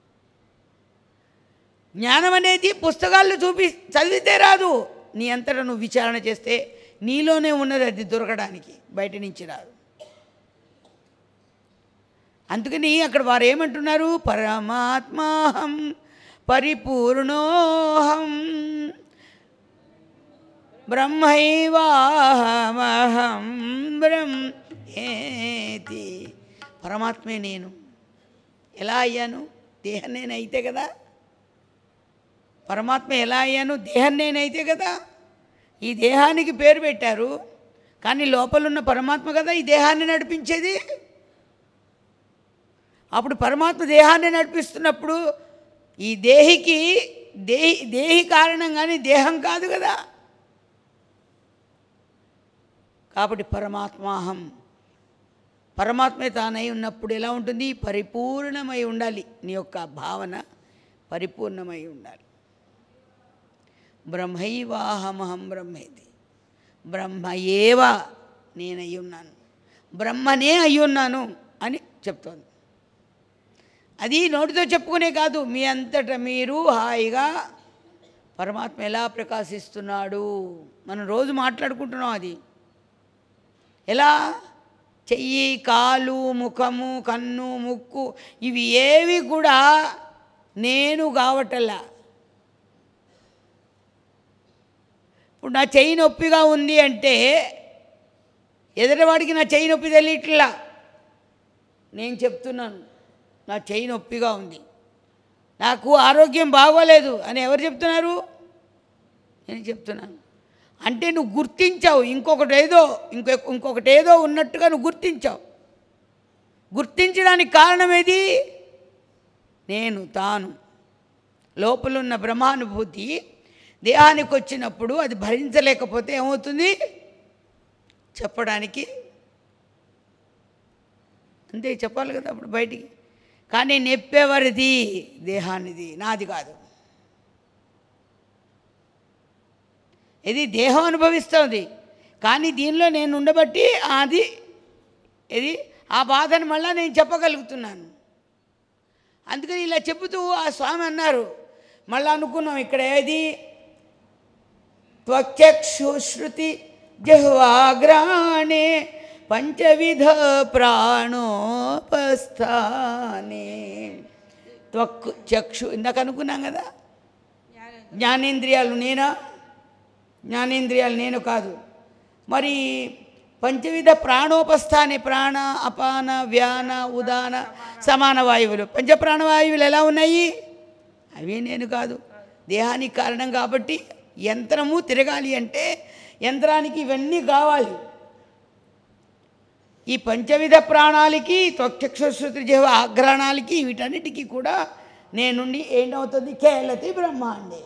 జ్ఞానం అనేది పుస్తకాల్లో చూపి చదివితే రాదు నీ అంతటా నువ్వు విచారణ చేస్తే నీలోనే ఉన్నది అది దొరకడానికి బయట నుంచి రాదు అందుకని అక్కడ వారు ఏమంటున్నారు పరమాత్మాహం పరిపూర్ణోహం బ్రహ్మైవాహమహం బ్రహ్మేతి పరమాత్మే నేను ఎలా అయ్యాను దేహం నేను అయితే కదా పరమాత్మ ఎలా అయ్యాను దేహం నేనైతే కదా ఈ దేహానికి పేరు పెట్టారు కానీ లోపల ఉన్న పరమాత్మ కదా ఈ దేహాన్ని నడిపించేది అప్పుడు పరమాత్మ దేహాన్ని నడిపిస్తున్నప్పుడు ఈ దేహికి దేహి దేహి కారణం కానీ దేహం కాదు కదా కాబట్టి పరమాత్మాహం పరమాత్మే తానై ఉన్నప్పుడు ఎలా ఉంటుంది పరిపూర్ణమై ఉండాలి నీ యొక్క భావన పరిపూర్ణమై ఉండాలి బ్రహ్మైవాహమహం బ్రహ్మేది బ్రహ్మ ఏవ నేను అయి ఉన్నాను బ్రహ్మనే అయి ఉన్నాను అని చెప్తోంది అది నోటితో చెప్పుకునే కాదు మీ అంతటా మీరు హాయిగా పరమాత్మ ఎలా ప్రకాశిస్తున్నాడు మనం రోజు మాట్లాడుకుంటున్నాం అది ఎలా చెయ్యి కాలు ముఖము కన్ను ముక్కు ఇవి ఏవి కూడా నేను కావటల్లా ఇప్పుడు నా చెయ్యి నొప్పిగా ఉంది అంటే ఎదుటివాడికి నా చెయ్యి నొప్పి తెలియట్లా నేను చెప్తున్నాను నా చెయ్యి నొప్పిగా ఉంది నాకు ఆరోగ్యం బాగోలేదు అని ఎవరు చెప్తున్నారు నేను చెప్తున్నాను అంటే నువ్వు గుర్తించావు ఇంకొకటి ఏదో ఇంకొ ఇంకొకటి ఏదో ఉన్నట్టుగా నువ్వు గుర్తించావు గుర్తించడానికి కారణం ఏది నేను తాను లోపలున్న బ్రహ్మానుభూతి దేహానికి వచ్చినప్పుడు అది భరించలేకపోతే ఏమవుతుంది చెప్పడానికి అంతే చెప్పాలి కదా అప్పుడు బయటికి కానీ నెప్పేవారిది దేహానిది నాది కాదు ఇది దేహం అనుభవిస్తుంది కానీ దీనిలో నేను ఉండబట్టి అది ఇది ఆ బాధను మళ్ళీ నేను చెప్పగలుగుతున్నాను అందుకని ఇలా చెబుతూ ఆ స్వామి అన్నారు మళ్ళీ అనుకున్నాం ఇక్కడ ఏది త్వచక్షుశ్రుతి జహ్వాగ్రాణే పంచవిధ ప్రాణోపస్థానే త్వక్కు చక్షు ఇందాక అనుకున్నాం కదా జ్ఞానేంద్రియాలు నేనా జ్ఞానేంద్రియాలు నేను కాదు మరి పంచవిధ ప్రాణోపస్థానే ప్రాణ అపాన వ్యాన ఉదాన సమాన వాయువులు పంచ ప్రాణవాయువులు ఎలా ఉన్నాయి అవి నేను కాదు దేహానికి కారణం కాబట్టి యంత్రము తిరగాలి అంటే యంత్రానికి ఇవన్నీ కావాలి ఈ పంచవిధ ప్రాణాలకి త్వక్షశ్రుతి జీవ ఆగ్రహణాలకి వీటన్నిటికీ కూడా నేనుండి ఏంటవుతుంది కేలతి బ్రహ్మాండే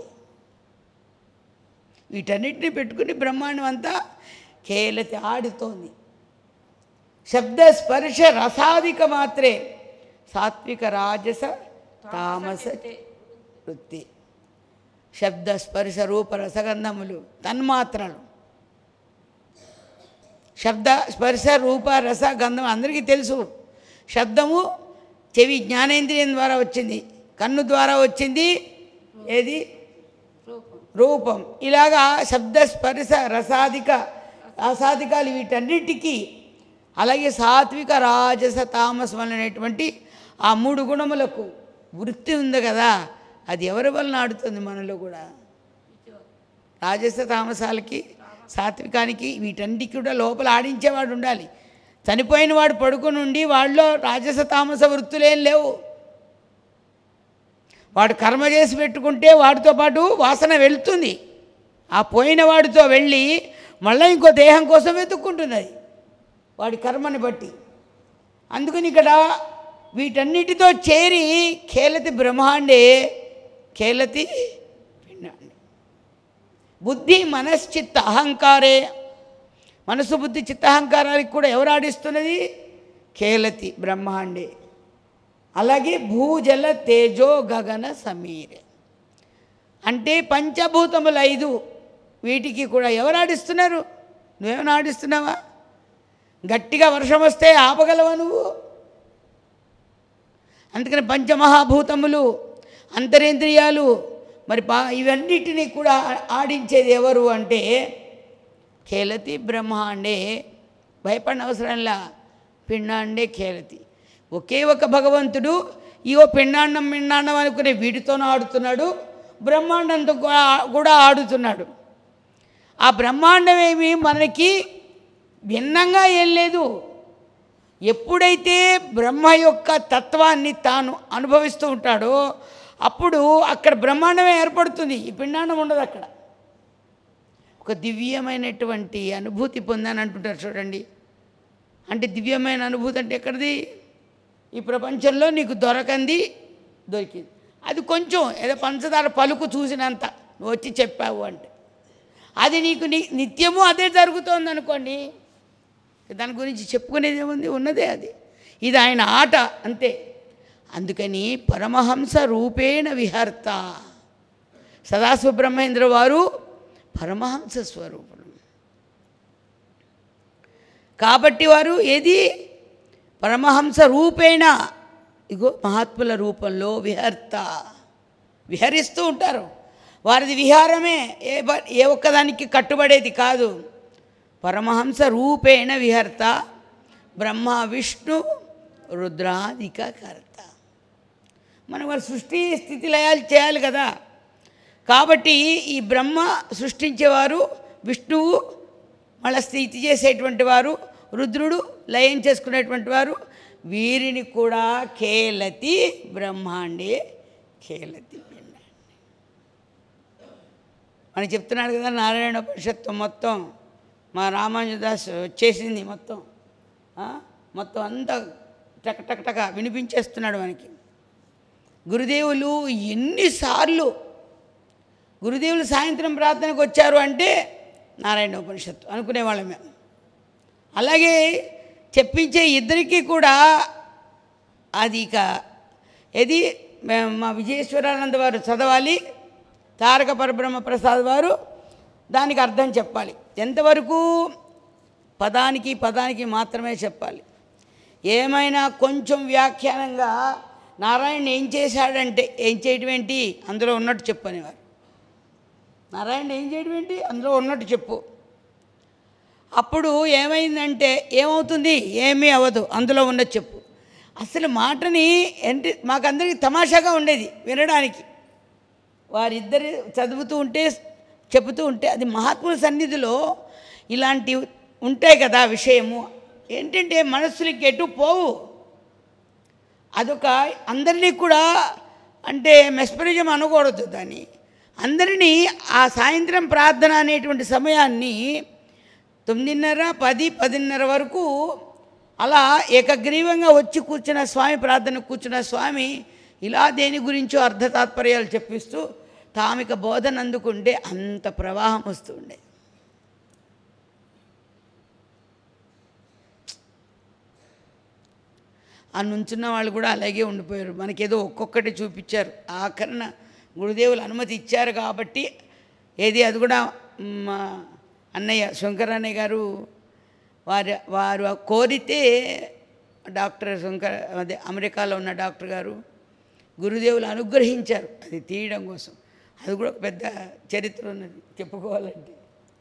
వీటన్నిటిని పెట్టుకుని బ్రహ్మాండం అంతా కేలతి ఆడుతోంది శబ్ద స్పర్శ రసాదిక మాత్రే సాత్విక రాజస తామస వృత్తి శబ్ద స్పర్శ రూప రసగంధములు తన్మాత్రలు శబ్ద స్పర్శ రూప రస గంధం అందరికీ తెలుసు శబ్దము చెవి జ్ఞానేంద్రియం ద్వారా వచ్చింది కన్ను ద్వారా వచ్చింది ఏది రూపం ఇలాగా శబ్ద స్పర్శ రసాధిక రసాధికాలు వీటన్నిటికీ అలాగే సాత్విక రాజస తామసం అనేటువంటి ఆ మూడు గుణములకు వృత్తి ఉంది కదా అది ఎవరి వలన ఆడుతుంది మనలో కూడా రాజస తామసాలకి సాత్వికానికి వీటన్నిటికి కూడా లోపల ఆడించేవాడు ఉండాలి చనిపోయిన వాడు పడుకుని ఉండి వాళ్ళలో రాజస తామస వృత్తులేం లేవు వాడు కర్మ చేసి పెట్టుకుంటే వాడితో పాటు వాసన వెళ్తుంది ఆ పోయిన వాడితో వెళ్ళి మళ్ళీ ఇంకో దేహం కోసం వెతుక్కుంటుంది అది వాడి కర్మని బట్టి అందుకని ఇక్కడ వీటన్నిటితో చేరి కేలతి బ్రహ్మాండే కేలతి పిండాండే బుద్ధి మనశ్చిత్త అహంకారే మనసు బుద్ధి చిత్తహంకారానికి కూడా ఎవరు ఆడిస్తున్నది కేలతి బ్రహ్మాండే అలాగే భూజల తేజో గగన సమీరే అంటే పంచభూతములు ఐదు వీటికి కూడా ఎవరు ఆడిస్తున్నారు నువ్వేమైనా ఆడిస్తున్నావా గట్టిగా వర్షం వస్తే ఆపగలవా నువ్వు అందుకని పంచమహాభూతములు అంతరేంద్రియాలు మరి పా ఇవన్నిటినీ కూడా ఆడించేది ఎవరు అంటే కేలతి బ్రహ్మాండే భయపడిన అవసరంలా పిండాండే కేలతి ఒకే ఒక భగవంతుడు ఇగో పిండాండం పిండాండం అనుకునే వీటితోనూ ఆడుతున్నాడు బ్రహ్మాండంతో కూడా- కూడా ఆడుతున్నాడు ఆ బ్రహ్మాండం ఏమి మనకి భిన్నంగా ఏం లేదు ఎప్పుడైతే బ్రహ్మ యొక్క తత్వాన్ని తాను అనుభవిస్తూ ఉంటాడో అప్పుడు అక్కడ బ్రహ్మాండమే ఏర్పడుతుంది ఈ పిండాండం ఉండదు అక్కడ ఒక దివ్యమైనటువంటి అనుభూతి పొందాను అంటుంటారు చూడండి అంటే దివ్యమైన అనుభూతి అంటే ఎక్కడిది ఈ ప్రపంచంలో నీకు దొరకంది దొరికింది అది కొంచెం ఏదో పంచదార పలుకు చూసినంత నువ్వు వచ్చి చెప్పావు అంటే అది నీకు ని నిత్యము అదే జరుగుతోంది అనుకోండి దాని గురించి చెప్పుకునేది ఏముంది ఉన్నదే అది ఇది ఆయన ఆట అంతే అందుకని పరమహంస రూపేణ విహర్త సదాశివబ్రహ్మేంద్ర వారు పరమహంస స్వరూపుడు కాబట్టి వారు ఏది పరమహంస రూపేణ ఇగో మహాత్ముల రూపంలో విహర్త విహరిస్తూ ఉంటారు వారిది విహారమే ఏ బ- ఏ ఒక్కదానికి కట్టుబడేది కాదు పరమహంస రూపేణ విహర్త బ్రహ్మ విష్ణు రుద్రాధిక కర్త మనం వారు సృష్టి స్థితి లయాలు చేయాలి కదా కాబట్టి ఈ బ్రహ్మ సృష్టించేవారు విష్ణువు మళ్ళీ స్థితి చేసేటువంటి వారు రుద్రుడు లయం చేసుకునేటువంటి వారు వీరిని కూడా కేలతి బ్రహ్మాండే కేలతి పిండాండే మనం చెప్తున్నాడు కదా నారాయణ ఉపనిషత్తు మొత్తం మా రామానుజదాస్ వచ్చేసింది మొత్తం ఆ? మొత్తం అంతా టక టక టక వినిపించేస్తున్నాడు మనకి గురుదేవులు ఎన్నిసార్లు గురుదేవులు సాయంత్రం ప్రార్థనకు వచ్చారు అంటే నారాయణ ఉపనిషత్తు అనుకునేవాళ్ళం మేము అలాగే చెప్పించే ఇద్దరికీ కూడా అది ఇక ఏది మేము మా విజయేశ్వరానంద వారు చదవాలి తారక పరబ్రహ్మ ప్రసాద్ వారు దానికి అర్థం చెప్పాలి ఎంతవరకు పదానికి పదానికి మాత్రమే చెప్పాలి ఏమైనా కొంచెం వ్యాఖ్యానంగా నారాయణ ఏం చేశాడంటే ఏం చేయటం ఏంటి అందులో ఉన్నట్టు చెప్పు అనేవారు నారాయణ ఏం చేయడం ఏంటి అందులో ఉన్నట్టు చెప్పు అప్పుడు ఏమైందంటే ఏమవుతుంది ఏమీ అవ్వదు అందులో ఉన్నది చెప్పు అసలు మాటని ఏంటి మాకందరికి తమాషాగా ఉండేది వినడానికి వారిద్దరు చదువుతూ ఉంటే చెబుతూ ఉంటే అది మహాత్ముల సన్నిధిలో ఇలాంటి ఉంటాయి కదా విషయము ఏంటంటే మనస్సులకి ఎటు పోవు అదొక అందరినీ కూడా అంటే మెస్పరిజం అనకూడదు దాన్ని అందరినీ ఆ సాయంత్రం ప్రార్థన అనేటువంటి సమయాన్ని తొమ్మిదిన్నర పది పదిన్నర వరకు అలా ఏకగ్రీవంగా వచ్చి కూర్చున్న స్వామి ప్రార్థన కూర్చున్న స్వామి ఇలా దేని గురించో అర్ధ తాత్పర్యాలు చెప్పిస్తూ తామిక బోధన అందుకుంటే అంత ప్రవాహం వస్తూ ఉండే ఆ నుంచున్న వాళ్ళు కూడా అలాగే ఉండిపోయారు మనకేదో ఒక్కొక్కటి చూపించారు ఆఖరణ గురుదేవులు అనుమతి ఇచ్చారు కాబట్టి ఏది అది కూడా మా అన్నయ్య శంకర్ అన్నయ్య గారు వారు వారు కోరితే డాక్టర్ శంకర్ అదే అమెరికాలో ఉన్న డాక్టర్ గారు గురుదేవులు అనుగ్రహించారు అది తీయడం కోసం అది కూడా ఒక పెద్ద చరిత్ర ఉన్నది చెప్పుకోవాలంటే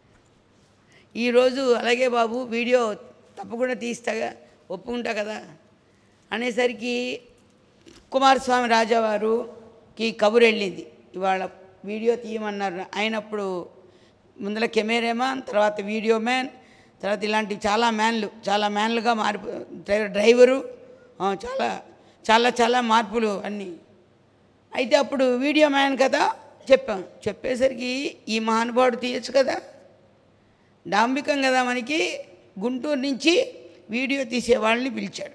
ఈరోజు అలాగే బాబు వీడియో తప్పకుండా తీస్తాగా ఒప్పుకుంటా కదా అనేసరికి కుమారస్వామి రాజావారుకి కబురు వెళ్ళింది ఇవాళ వీడియో తీయమన్నారు అయినప్పుడు ముందర కెమెరామ్యాన్ తర్వాత వీడియో మ్యాన్ తర్వాత ఇలాంటి చాలా మ్యాన్లు చాలా మ్యాన్లుగా మార్పు డ్రైవర్ డ్రైవరు ఆ, చాలా చాలా చాలా మార్పులు అన్నీ అయితే అప్పుడు వీడియో మ్యాన్ కదా చెప్పాం చెప్పేసరికి ఈ మహానుభావుడు తీయచ్చు కదా డాంబికం కదా మనకి గుంటూరు నుంచి వీడియో తీసే వాళ్ళని పిలిచాడు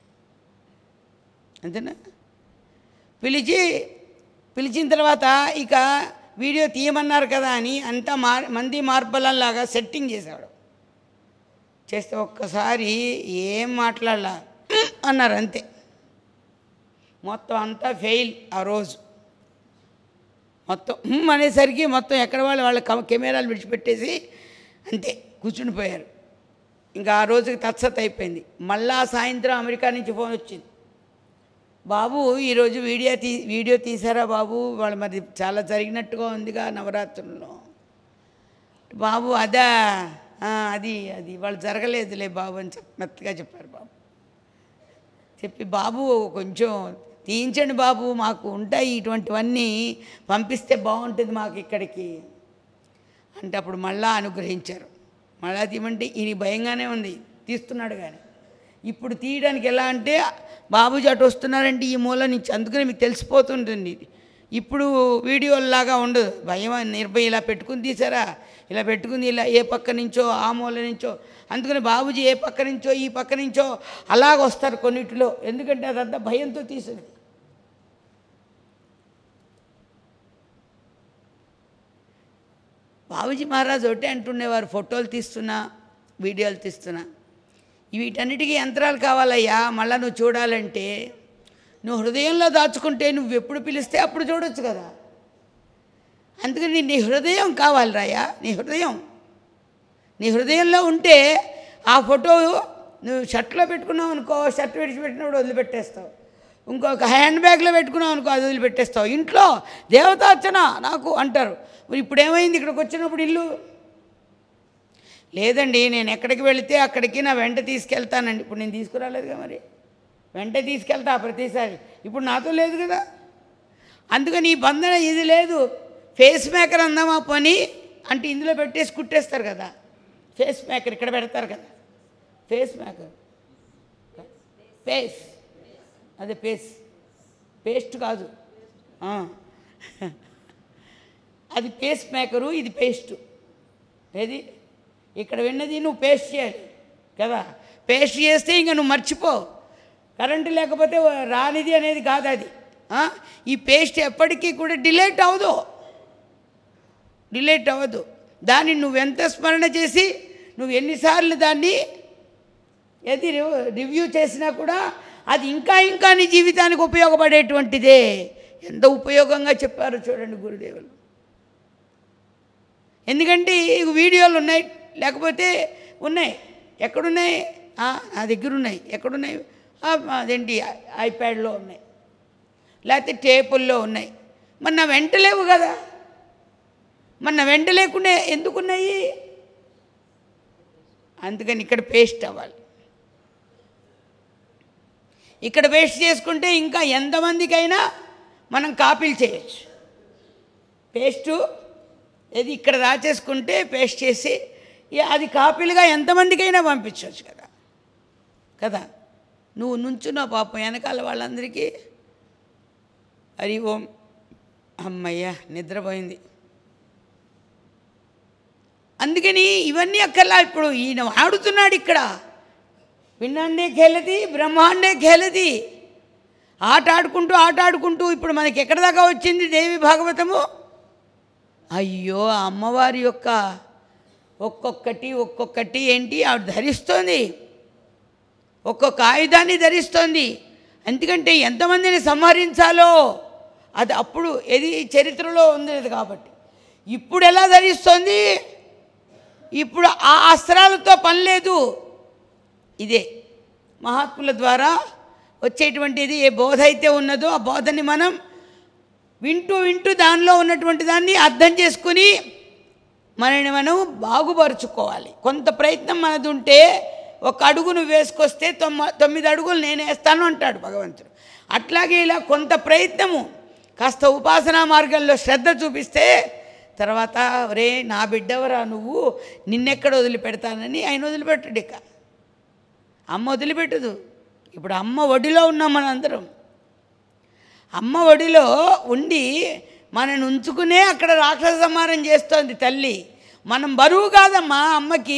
అంతేనా పిలిచి పిలిచిన తర్వాత ఇక వీడియో తీయమన్నారు కదా అని అంతా మార్ మంది మార్బలంలాగా సెట్టింగ్ చేశాడు చేస్తే ఒక్కసారి ఏం మాట్లాడలా అన్నారు అంతే మొత్తం అంతా ఫెయిల్ ఆ రోజు మొత్తం "హ్మ్" అనేసరికి మొత్తం ఎక్కడ వాళ్ళు వాళ్ళ కమ- కెమెరాలు విడిచిపెట్టేసి అంతే కూర్చుని పోయారు ఇంకా ఆ రోజుకి తత్సత్ అయిపోయింది మళ్ళా సాయంత్రం అమెరికా నుంచి ఫోన్ వచ్చింది బాబు ఈరోజు వీడియో తీ వీడియో తీసారా బాబు వాళ్ళు మరి చాలా జరిగినట్టుగా ఉందిగా నవరాత్రుల్లో బాబు అదా "ఆ, అది అది వాళ్ళు జరగలేదులే బాబు అని చెప్ మెత్తగా చెప్పారు బాబు చెప్పి బాబు కొంచెం తీయించండి బాబు మాకు ఉంటాయి ఇటువంటివన్నీ పంపిస్తే బాగుంటుంది మాకు ఇక్కడికి అంటే అప్పుడు మళ్ళా అనుగ్రహించారు మళ్ళా తీయమంటే ఈయన భయంగానే ఉంది తీస్తున్నాడు కానీ ఇప్పుడు తీయడానికి ఎలా అంటే బాబుజీ అటు వస్తున్నారంటే ఈ మూల నుంచి అందుకని మీకు తెలిసిపోతుంటుంది ఇది ఇప్పుడు వీడియోలాగా ఉండదు భయం నిర్భయం ఇలా పెట్టుకుని తీసారా ఇలా పెట్టుకుని ఇలా ఏ పక్క నుంచో ఆ మూల నుంచో అందుకని బాబుజీ ఏ పక్క నుంచో ఈ పక్క నుంచో అలాగ వస్తారు కొన్నిటిలో ఎందుకంటే అదంతా భయంతో తీసింది బాబుజీ మహారాజ్ ఒకటే అంటుండేవారు ఫోటోలు తీస్తున్నా వీడియోలు తీస్తున్నా వీటన్నిటికీ యంత్రాలు కావాలయ్యా మళ్ళీ నువ్వు చూడాలంటే నువ్వు హృదయంలో దాచుకుంటే నువ్వు ఎప్పుడు పిలిస్తే అప్పుడు చూడొచ్చు కదా అందుకని నీ హృదయం కావాలి రాయా నీ హృదయం నీ హృదయంలో ఉంటే ఆ ఫోటో నువ్వు షర్ట్లో పెట్టుకున్నావు అనుకో షర్ట్ విడిచిపెట్టినప్పుడు వదిలిపెట్టేస్తావు ఇంకొక హ్యాండ్ బ్యాగ్లో పెట్టుకున్నావు అనుకో అది వదిలిపెట్టేస్తావు ఇంట్లో దేవతార్చన నాకు అంటారు మరి ఇప్పుడు ఏమైంది ఇక్కడికి వచ్చినప్పుడు ఇల్లు లేదండి నేను ఎక్కడికి వెళితే అక్కడికి నా వెంట తీసుకెళ్తానండి ఇప్పుడు నేను తీసుకురాలేదుగా మరి వెంట తీసుకెళ్తా ప్రతిసారి ఇప్పుడు నాతో లేదు కదా అందుకని ఈ బంధన ఇది లేదు ఫేస్ మేకర్ అందామా పని అంటే ఇందులో పెట్టేసి కుట్టేస్తారు కదా ఫేస్ మేకర్ ఇక్కడ పెడతారు కదా ఫేస్ మేకర్ ఫేస్ అదే పేస్ పేస్ట్ కాదు ఆ. అది పేస్ట్ మేకరు ఇది పేస్ట్ ఏది ఇక్కడ విన్నది నువ్వు పేస్ట్ చేయాలి కదా పేస్ట్ చేస్తే ఇంకా నువ్వు మర్చిపో కరెంటు లేకపోతే రానిది అనేది కాదు అది ఆ? ఈ పేస్ట్ ఎప్పటికీ కూడా డిలేట్ అవ్వదు డిలేట్ అవ్వదు దాన్ని నువ్వెంత స్మరణ చేసి నువ్వు ఎన్నిసార్లు దాన్ని ఏది రివ్- రివ్యూ చేసినా కూడా అది ఇంకా ఇంకా నీ జీవితానికి ఉపయోగపడేటువంటిదే ఎంత ఉపయోగంగా చెప్పారో చూడండి గురుదేవులు ఎందుకంటే ఇక వీడియోలు ఉన్నాయి లేకపోతే ఉన్నాయి ఎక్కడున్నాయి ఆ, నా దగ్గర ఉన్నాయి ఎక్కడున్నాయి ఆ, అదేంటి ఐప్యాడ్లో ఉన్నాయి లేకపోతే టేపుల్లో ఉన్నాయి మరి నా వెంట లేవు కదా మరి నా వెంట లేకుండా ఎందుకున్నాయి అందుకని ఇక్కడ పేస్ట్ అవ్వాలి ఇక్కడ పేస్ట్ చేసుకుంటే ఇంకా ఎంతమందికైనా మనం కాపీలు చేయొచ్చు పేస్టు ఏది ఇక్కడ దాచేసుకుంటే పేస్ట్ చేసి ఇక అది కాపీలుగా ఎంతమందికైనా పంపించవచ్చు కదా కదా నువ్వు నుంచున్న పాపం వెనకాల వాళ్ళందరికీ హరి ఓం అమ్మయ్య నిద్రపోయింది అందుకని ఇవన్నీ అక్కర్లా ఇప్పుడు ఈయన ఆడుతున్నాడు ఇక్కడ పిండాండే ఖేలది బ్రహ్మాండే ఖేలది ఆట ఆడుకుంటూ ఆట ఆడుకుంటూ ఇప్పుడు మనకి ఎక్కడ దాకా వచ్చింది దేవి భాగవతము అయ్యో ఆ అమ్మవారి యొక్క ఒక్కొక్కటి ఒక్కొక్కటి ఏంటి ఆవిడ ధరిస్తోంది ఒక్కొక్క ఆయుధాన్ని ధరిస్తోంది ఎందుకంటే ఎంతమందిని సంహరించాలో అది అప్పుడు ఏది చరిత్రలో ఉంది కాబట్టి ఇప్పుడు ఎలా ధరిస్తోంది ఇప్పుడు ఆ అస్త్రాలతో పని లేదు ఇదే మహాత్ముల ద్వారా వచ్చేటువంటిది ఏ బోధ అయితే ఉన్నదో ఆ బోధని మనం వింటూ వింటూ దానిలో ఉన్నటువంటి దాన్ని అర్థం చేసుకుని మనని మనం బాగుపరుచుకోవాలి కొంత ప్రయత్నం మనది ఉంటే ఒక అడుగు నువ్వు వేసుకొస్తే తొమ్మ తొమ్మిది అడుగులు నేను వేస్తాను అంటాడు భగవంతుడు అట్లాగే ఇలా కొంత ప్రయత్నము కాస్త ఉపాసనా మార్గంలో శ్రద్ధ చూపిస్తే తర్వాత రే నా బిడ్డవరా నువ్వు నిన్నెక్కడ వదిలిపెడతానని ఆయన వదిలిపెట్టడు ఇక అమ్మ వదిలిపెట్టదు ఇప్పుడు అమ్మ ఒడిలో ఉన్నాం మనందరం అమ్మ ఒడిలో ఉండి మనని ఉంచుకునే అక్కడ రాక్షస సంహారం చేస్తోంది తల్లి మనం బరువు కాదమ్మా అమ్మకి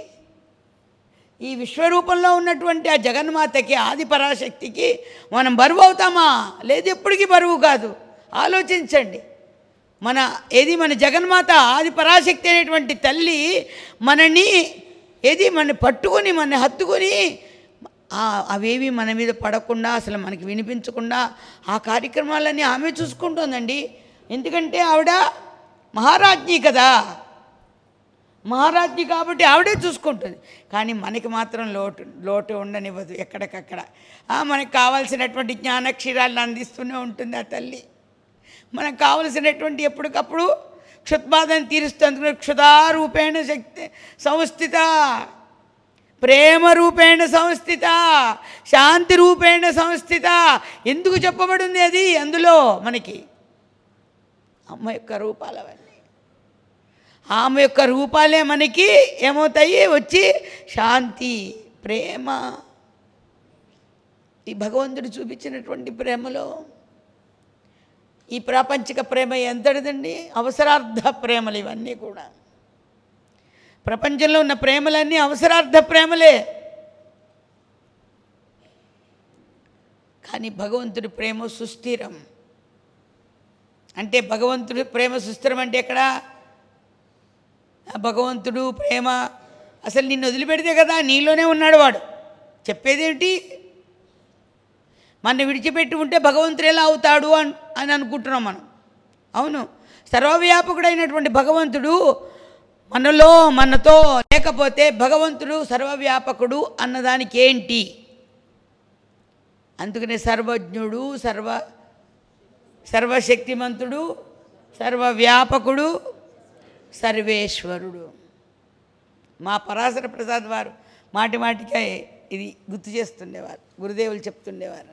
ఈ విశ్వరూపంలో ఉన్నటువంటి ఆ జగన్మాతకి ఆది పరాశక్తికి మనం బరువు అవుతామా లేదు ఎప్పటికీ బరువు కాదు ఆలోచించండి మన ఏది మన జగన్మాత ఆది పరాశక్తి అనేటువంటి తల్లి మనని ఏది మన పట్టుకొని మన హత్తుకొని ఆ- అవేవి మన మీద పడకుండా అసలు మనకి వినిపించకుండా ఆ కార్యక్రమాలన్నీ ఆమె చూసుకుంటుందండి ఎందుకంటే ఆవిడ మహారాజ్ఞి కదా మహారాజ్ఞి కాబట్టి ఆవిడే చూసుకుంటుంది కానీ మనకి మాత్రం లోటు లోటు ఉండనివ్వదు ఎక్కడికక్కడ ఆ, మనకు కావాల్సినటువంటి జ్ఞానక్షీరాలను అందిస్తూనే ఉంటుంది ఆ తల్లి మనకు కావలసినటువంటి ఎప్పటికప్పుడు క్షుత్బాధను తీరుస్తుంది క్షుధారూపేణ శక్తి సంస్థిత ప్రేమ రూపేణ సంస్థిత శాంతి రూపేణ సంస్థిత ఎందుకు చెప్పబడింది అది అందులో మనకి అమ్మ యొక్క రూపాలు అవన్నీ ఆమె యొక్క రూపాలే మనకి ఏమవుతాయి వచ్చి శాంతి ప్రేమ ఈ భగవంతుడు చూపించినటువంటి ప్రేమలో ఈ ప్రాపంచిక ప్రేమ ఎంతటిదండి అవసరార్థ ప్రేమలు ఇవన్నీ కూడా ప్రపంచంలో ఉన్న ప్రేమలన్నీ అవసరార్థ ప్రేమలే కానీ భగవంతుడి ప్రేమ సుస్థిరం అంటే భగవంతుడి ప్రేమ సుస్థిరం అంటే ఎక్కడ ఆ భగవంతుడు ప్రేమ అసలు నిన్ను వదిలిపెడితే కదా నీలోనే ఉన్నాడు వాడు చెప్పేదేమిటి మన విడిచిపెట్టి ఉంటే భగవంతుడు ఎలా అవుతాడు అన్ అని అనుకుంటున్నాం మనం అవును సర్వవ్యాపకుడైనటువంటి భగవంతుడు మనలో మనతో లేకపోతే భగవంతుడు సర్వవ్యాపకుడు అన్నదానికి ఏంటి అందుకనే సర్వజ్ఞుడు సర్వ సర్వశక్తిమంతుడు సర్వవ్యాపకుడు సర్వేశ్వరుడు మా పరాశర ప్రసాద్ వారు మాటి మాటికే ఇది గుర్తు చేస్తుండేవారు గురుదేవులు చెప్తుండేవారు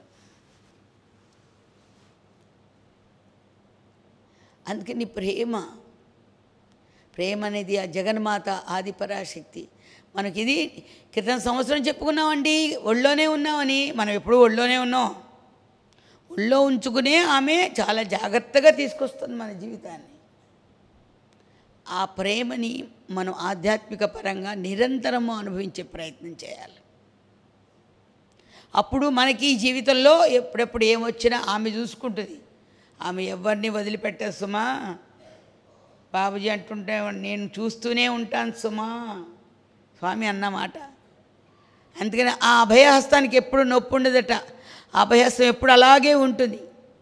అందుకని ప్రేమ ప్రేమ అనేది ఆ జగన్మాత ఆదిపరాశక్తి మనకి ఇది క్రితం సంవత్సరం చెప్పుకున్నామండి ఒళ్ళోనే ఉన్నామని మనం ఎప్పుడూ ఒళ్ళోనే ఉన్నాం ఒళ్ళో ఉంచుకునే ఆమె చాలా జాగ్రత్తగా తీసుకొస్తుంది మన జీవితాన్ని ఆ ప్రేమని మనం ఆధ్యాత్మిక పరంగా నిరంతరము అనుభవించే ప్రయత్నం చేయాలి అప్పుడు మనకి ఈ జీవితంలో ఎప్పుడెప్పుడు ఏమొచ్చినా ఆమె చూసుకుంటుంది ఆమె ఎవరిని వదిలిపెట్టదు సుమా బాబుజీ అంటుంటే నేను చూస్తూనే ఉంటాను సుమా స్వామి అన్నమాట అందుకని ఆ అభయహస్తానికి ఎప్పుడు నొప్పి ఉండదట ఆ అభయహస్తం ఎప్పుడు అలాగే ఉంటుంది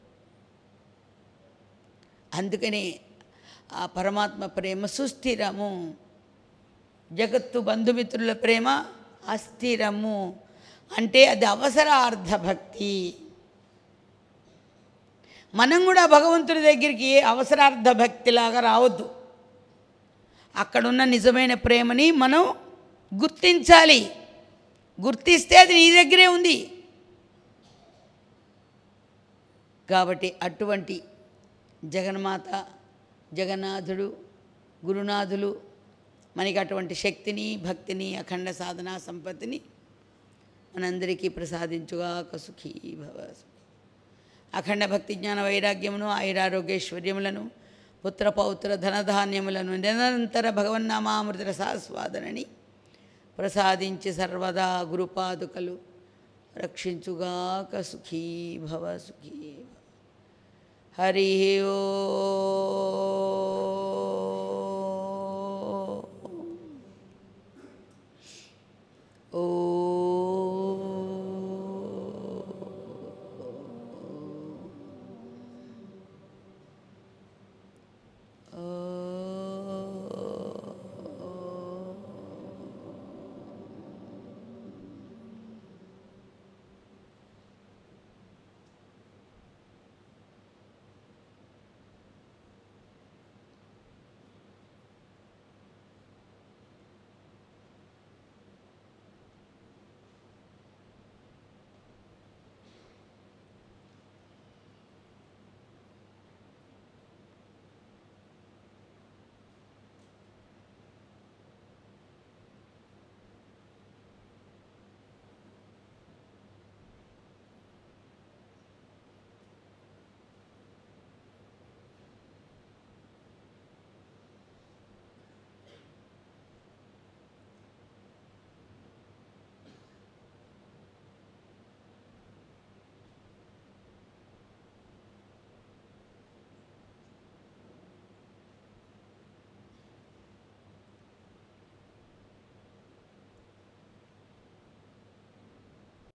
అందుకని ఆ పరమాత్మ ప్రేమ సుస్థిరము జగత్తు బంధుమిత్రుల ప్రేమ అస్థిరము అంటే అది అవసరార్థ భక్తి మనం కూడా భగవంతుడి దగ్గరికి అవసరార్థ భక్తిలాగా రావద్దు అక్కడున్న నిజమైన ప్రేమని మనం గుర్తించాలి గుర్తిస్తే అది నీ దగ్గరే ఉంది కాబట్టి అటువంటి జగన్మాత జగన్నాథుడు గురునాథులు మనకి అటువంటి శక్తిని భక్తిని అఖండ సాధనా సంపత్తిని మనందరికీ ప్రసాదించుగాక సుఖీ భవ అఖండ భక్తి జ్ఞాన వైరాగ్యమును ఆయురారోగ్యైశ్వర్యములను పుత్ర పౌత్ర ధనధాన్యములను నిరంతర భగవన్నామామృత రసాస్వాదనని ప్రసాదించి సర్వదా గురుపాదుకలు రక్షించుగాక సుఖీ భవ సుఖీ భవ. హరి ఓ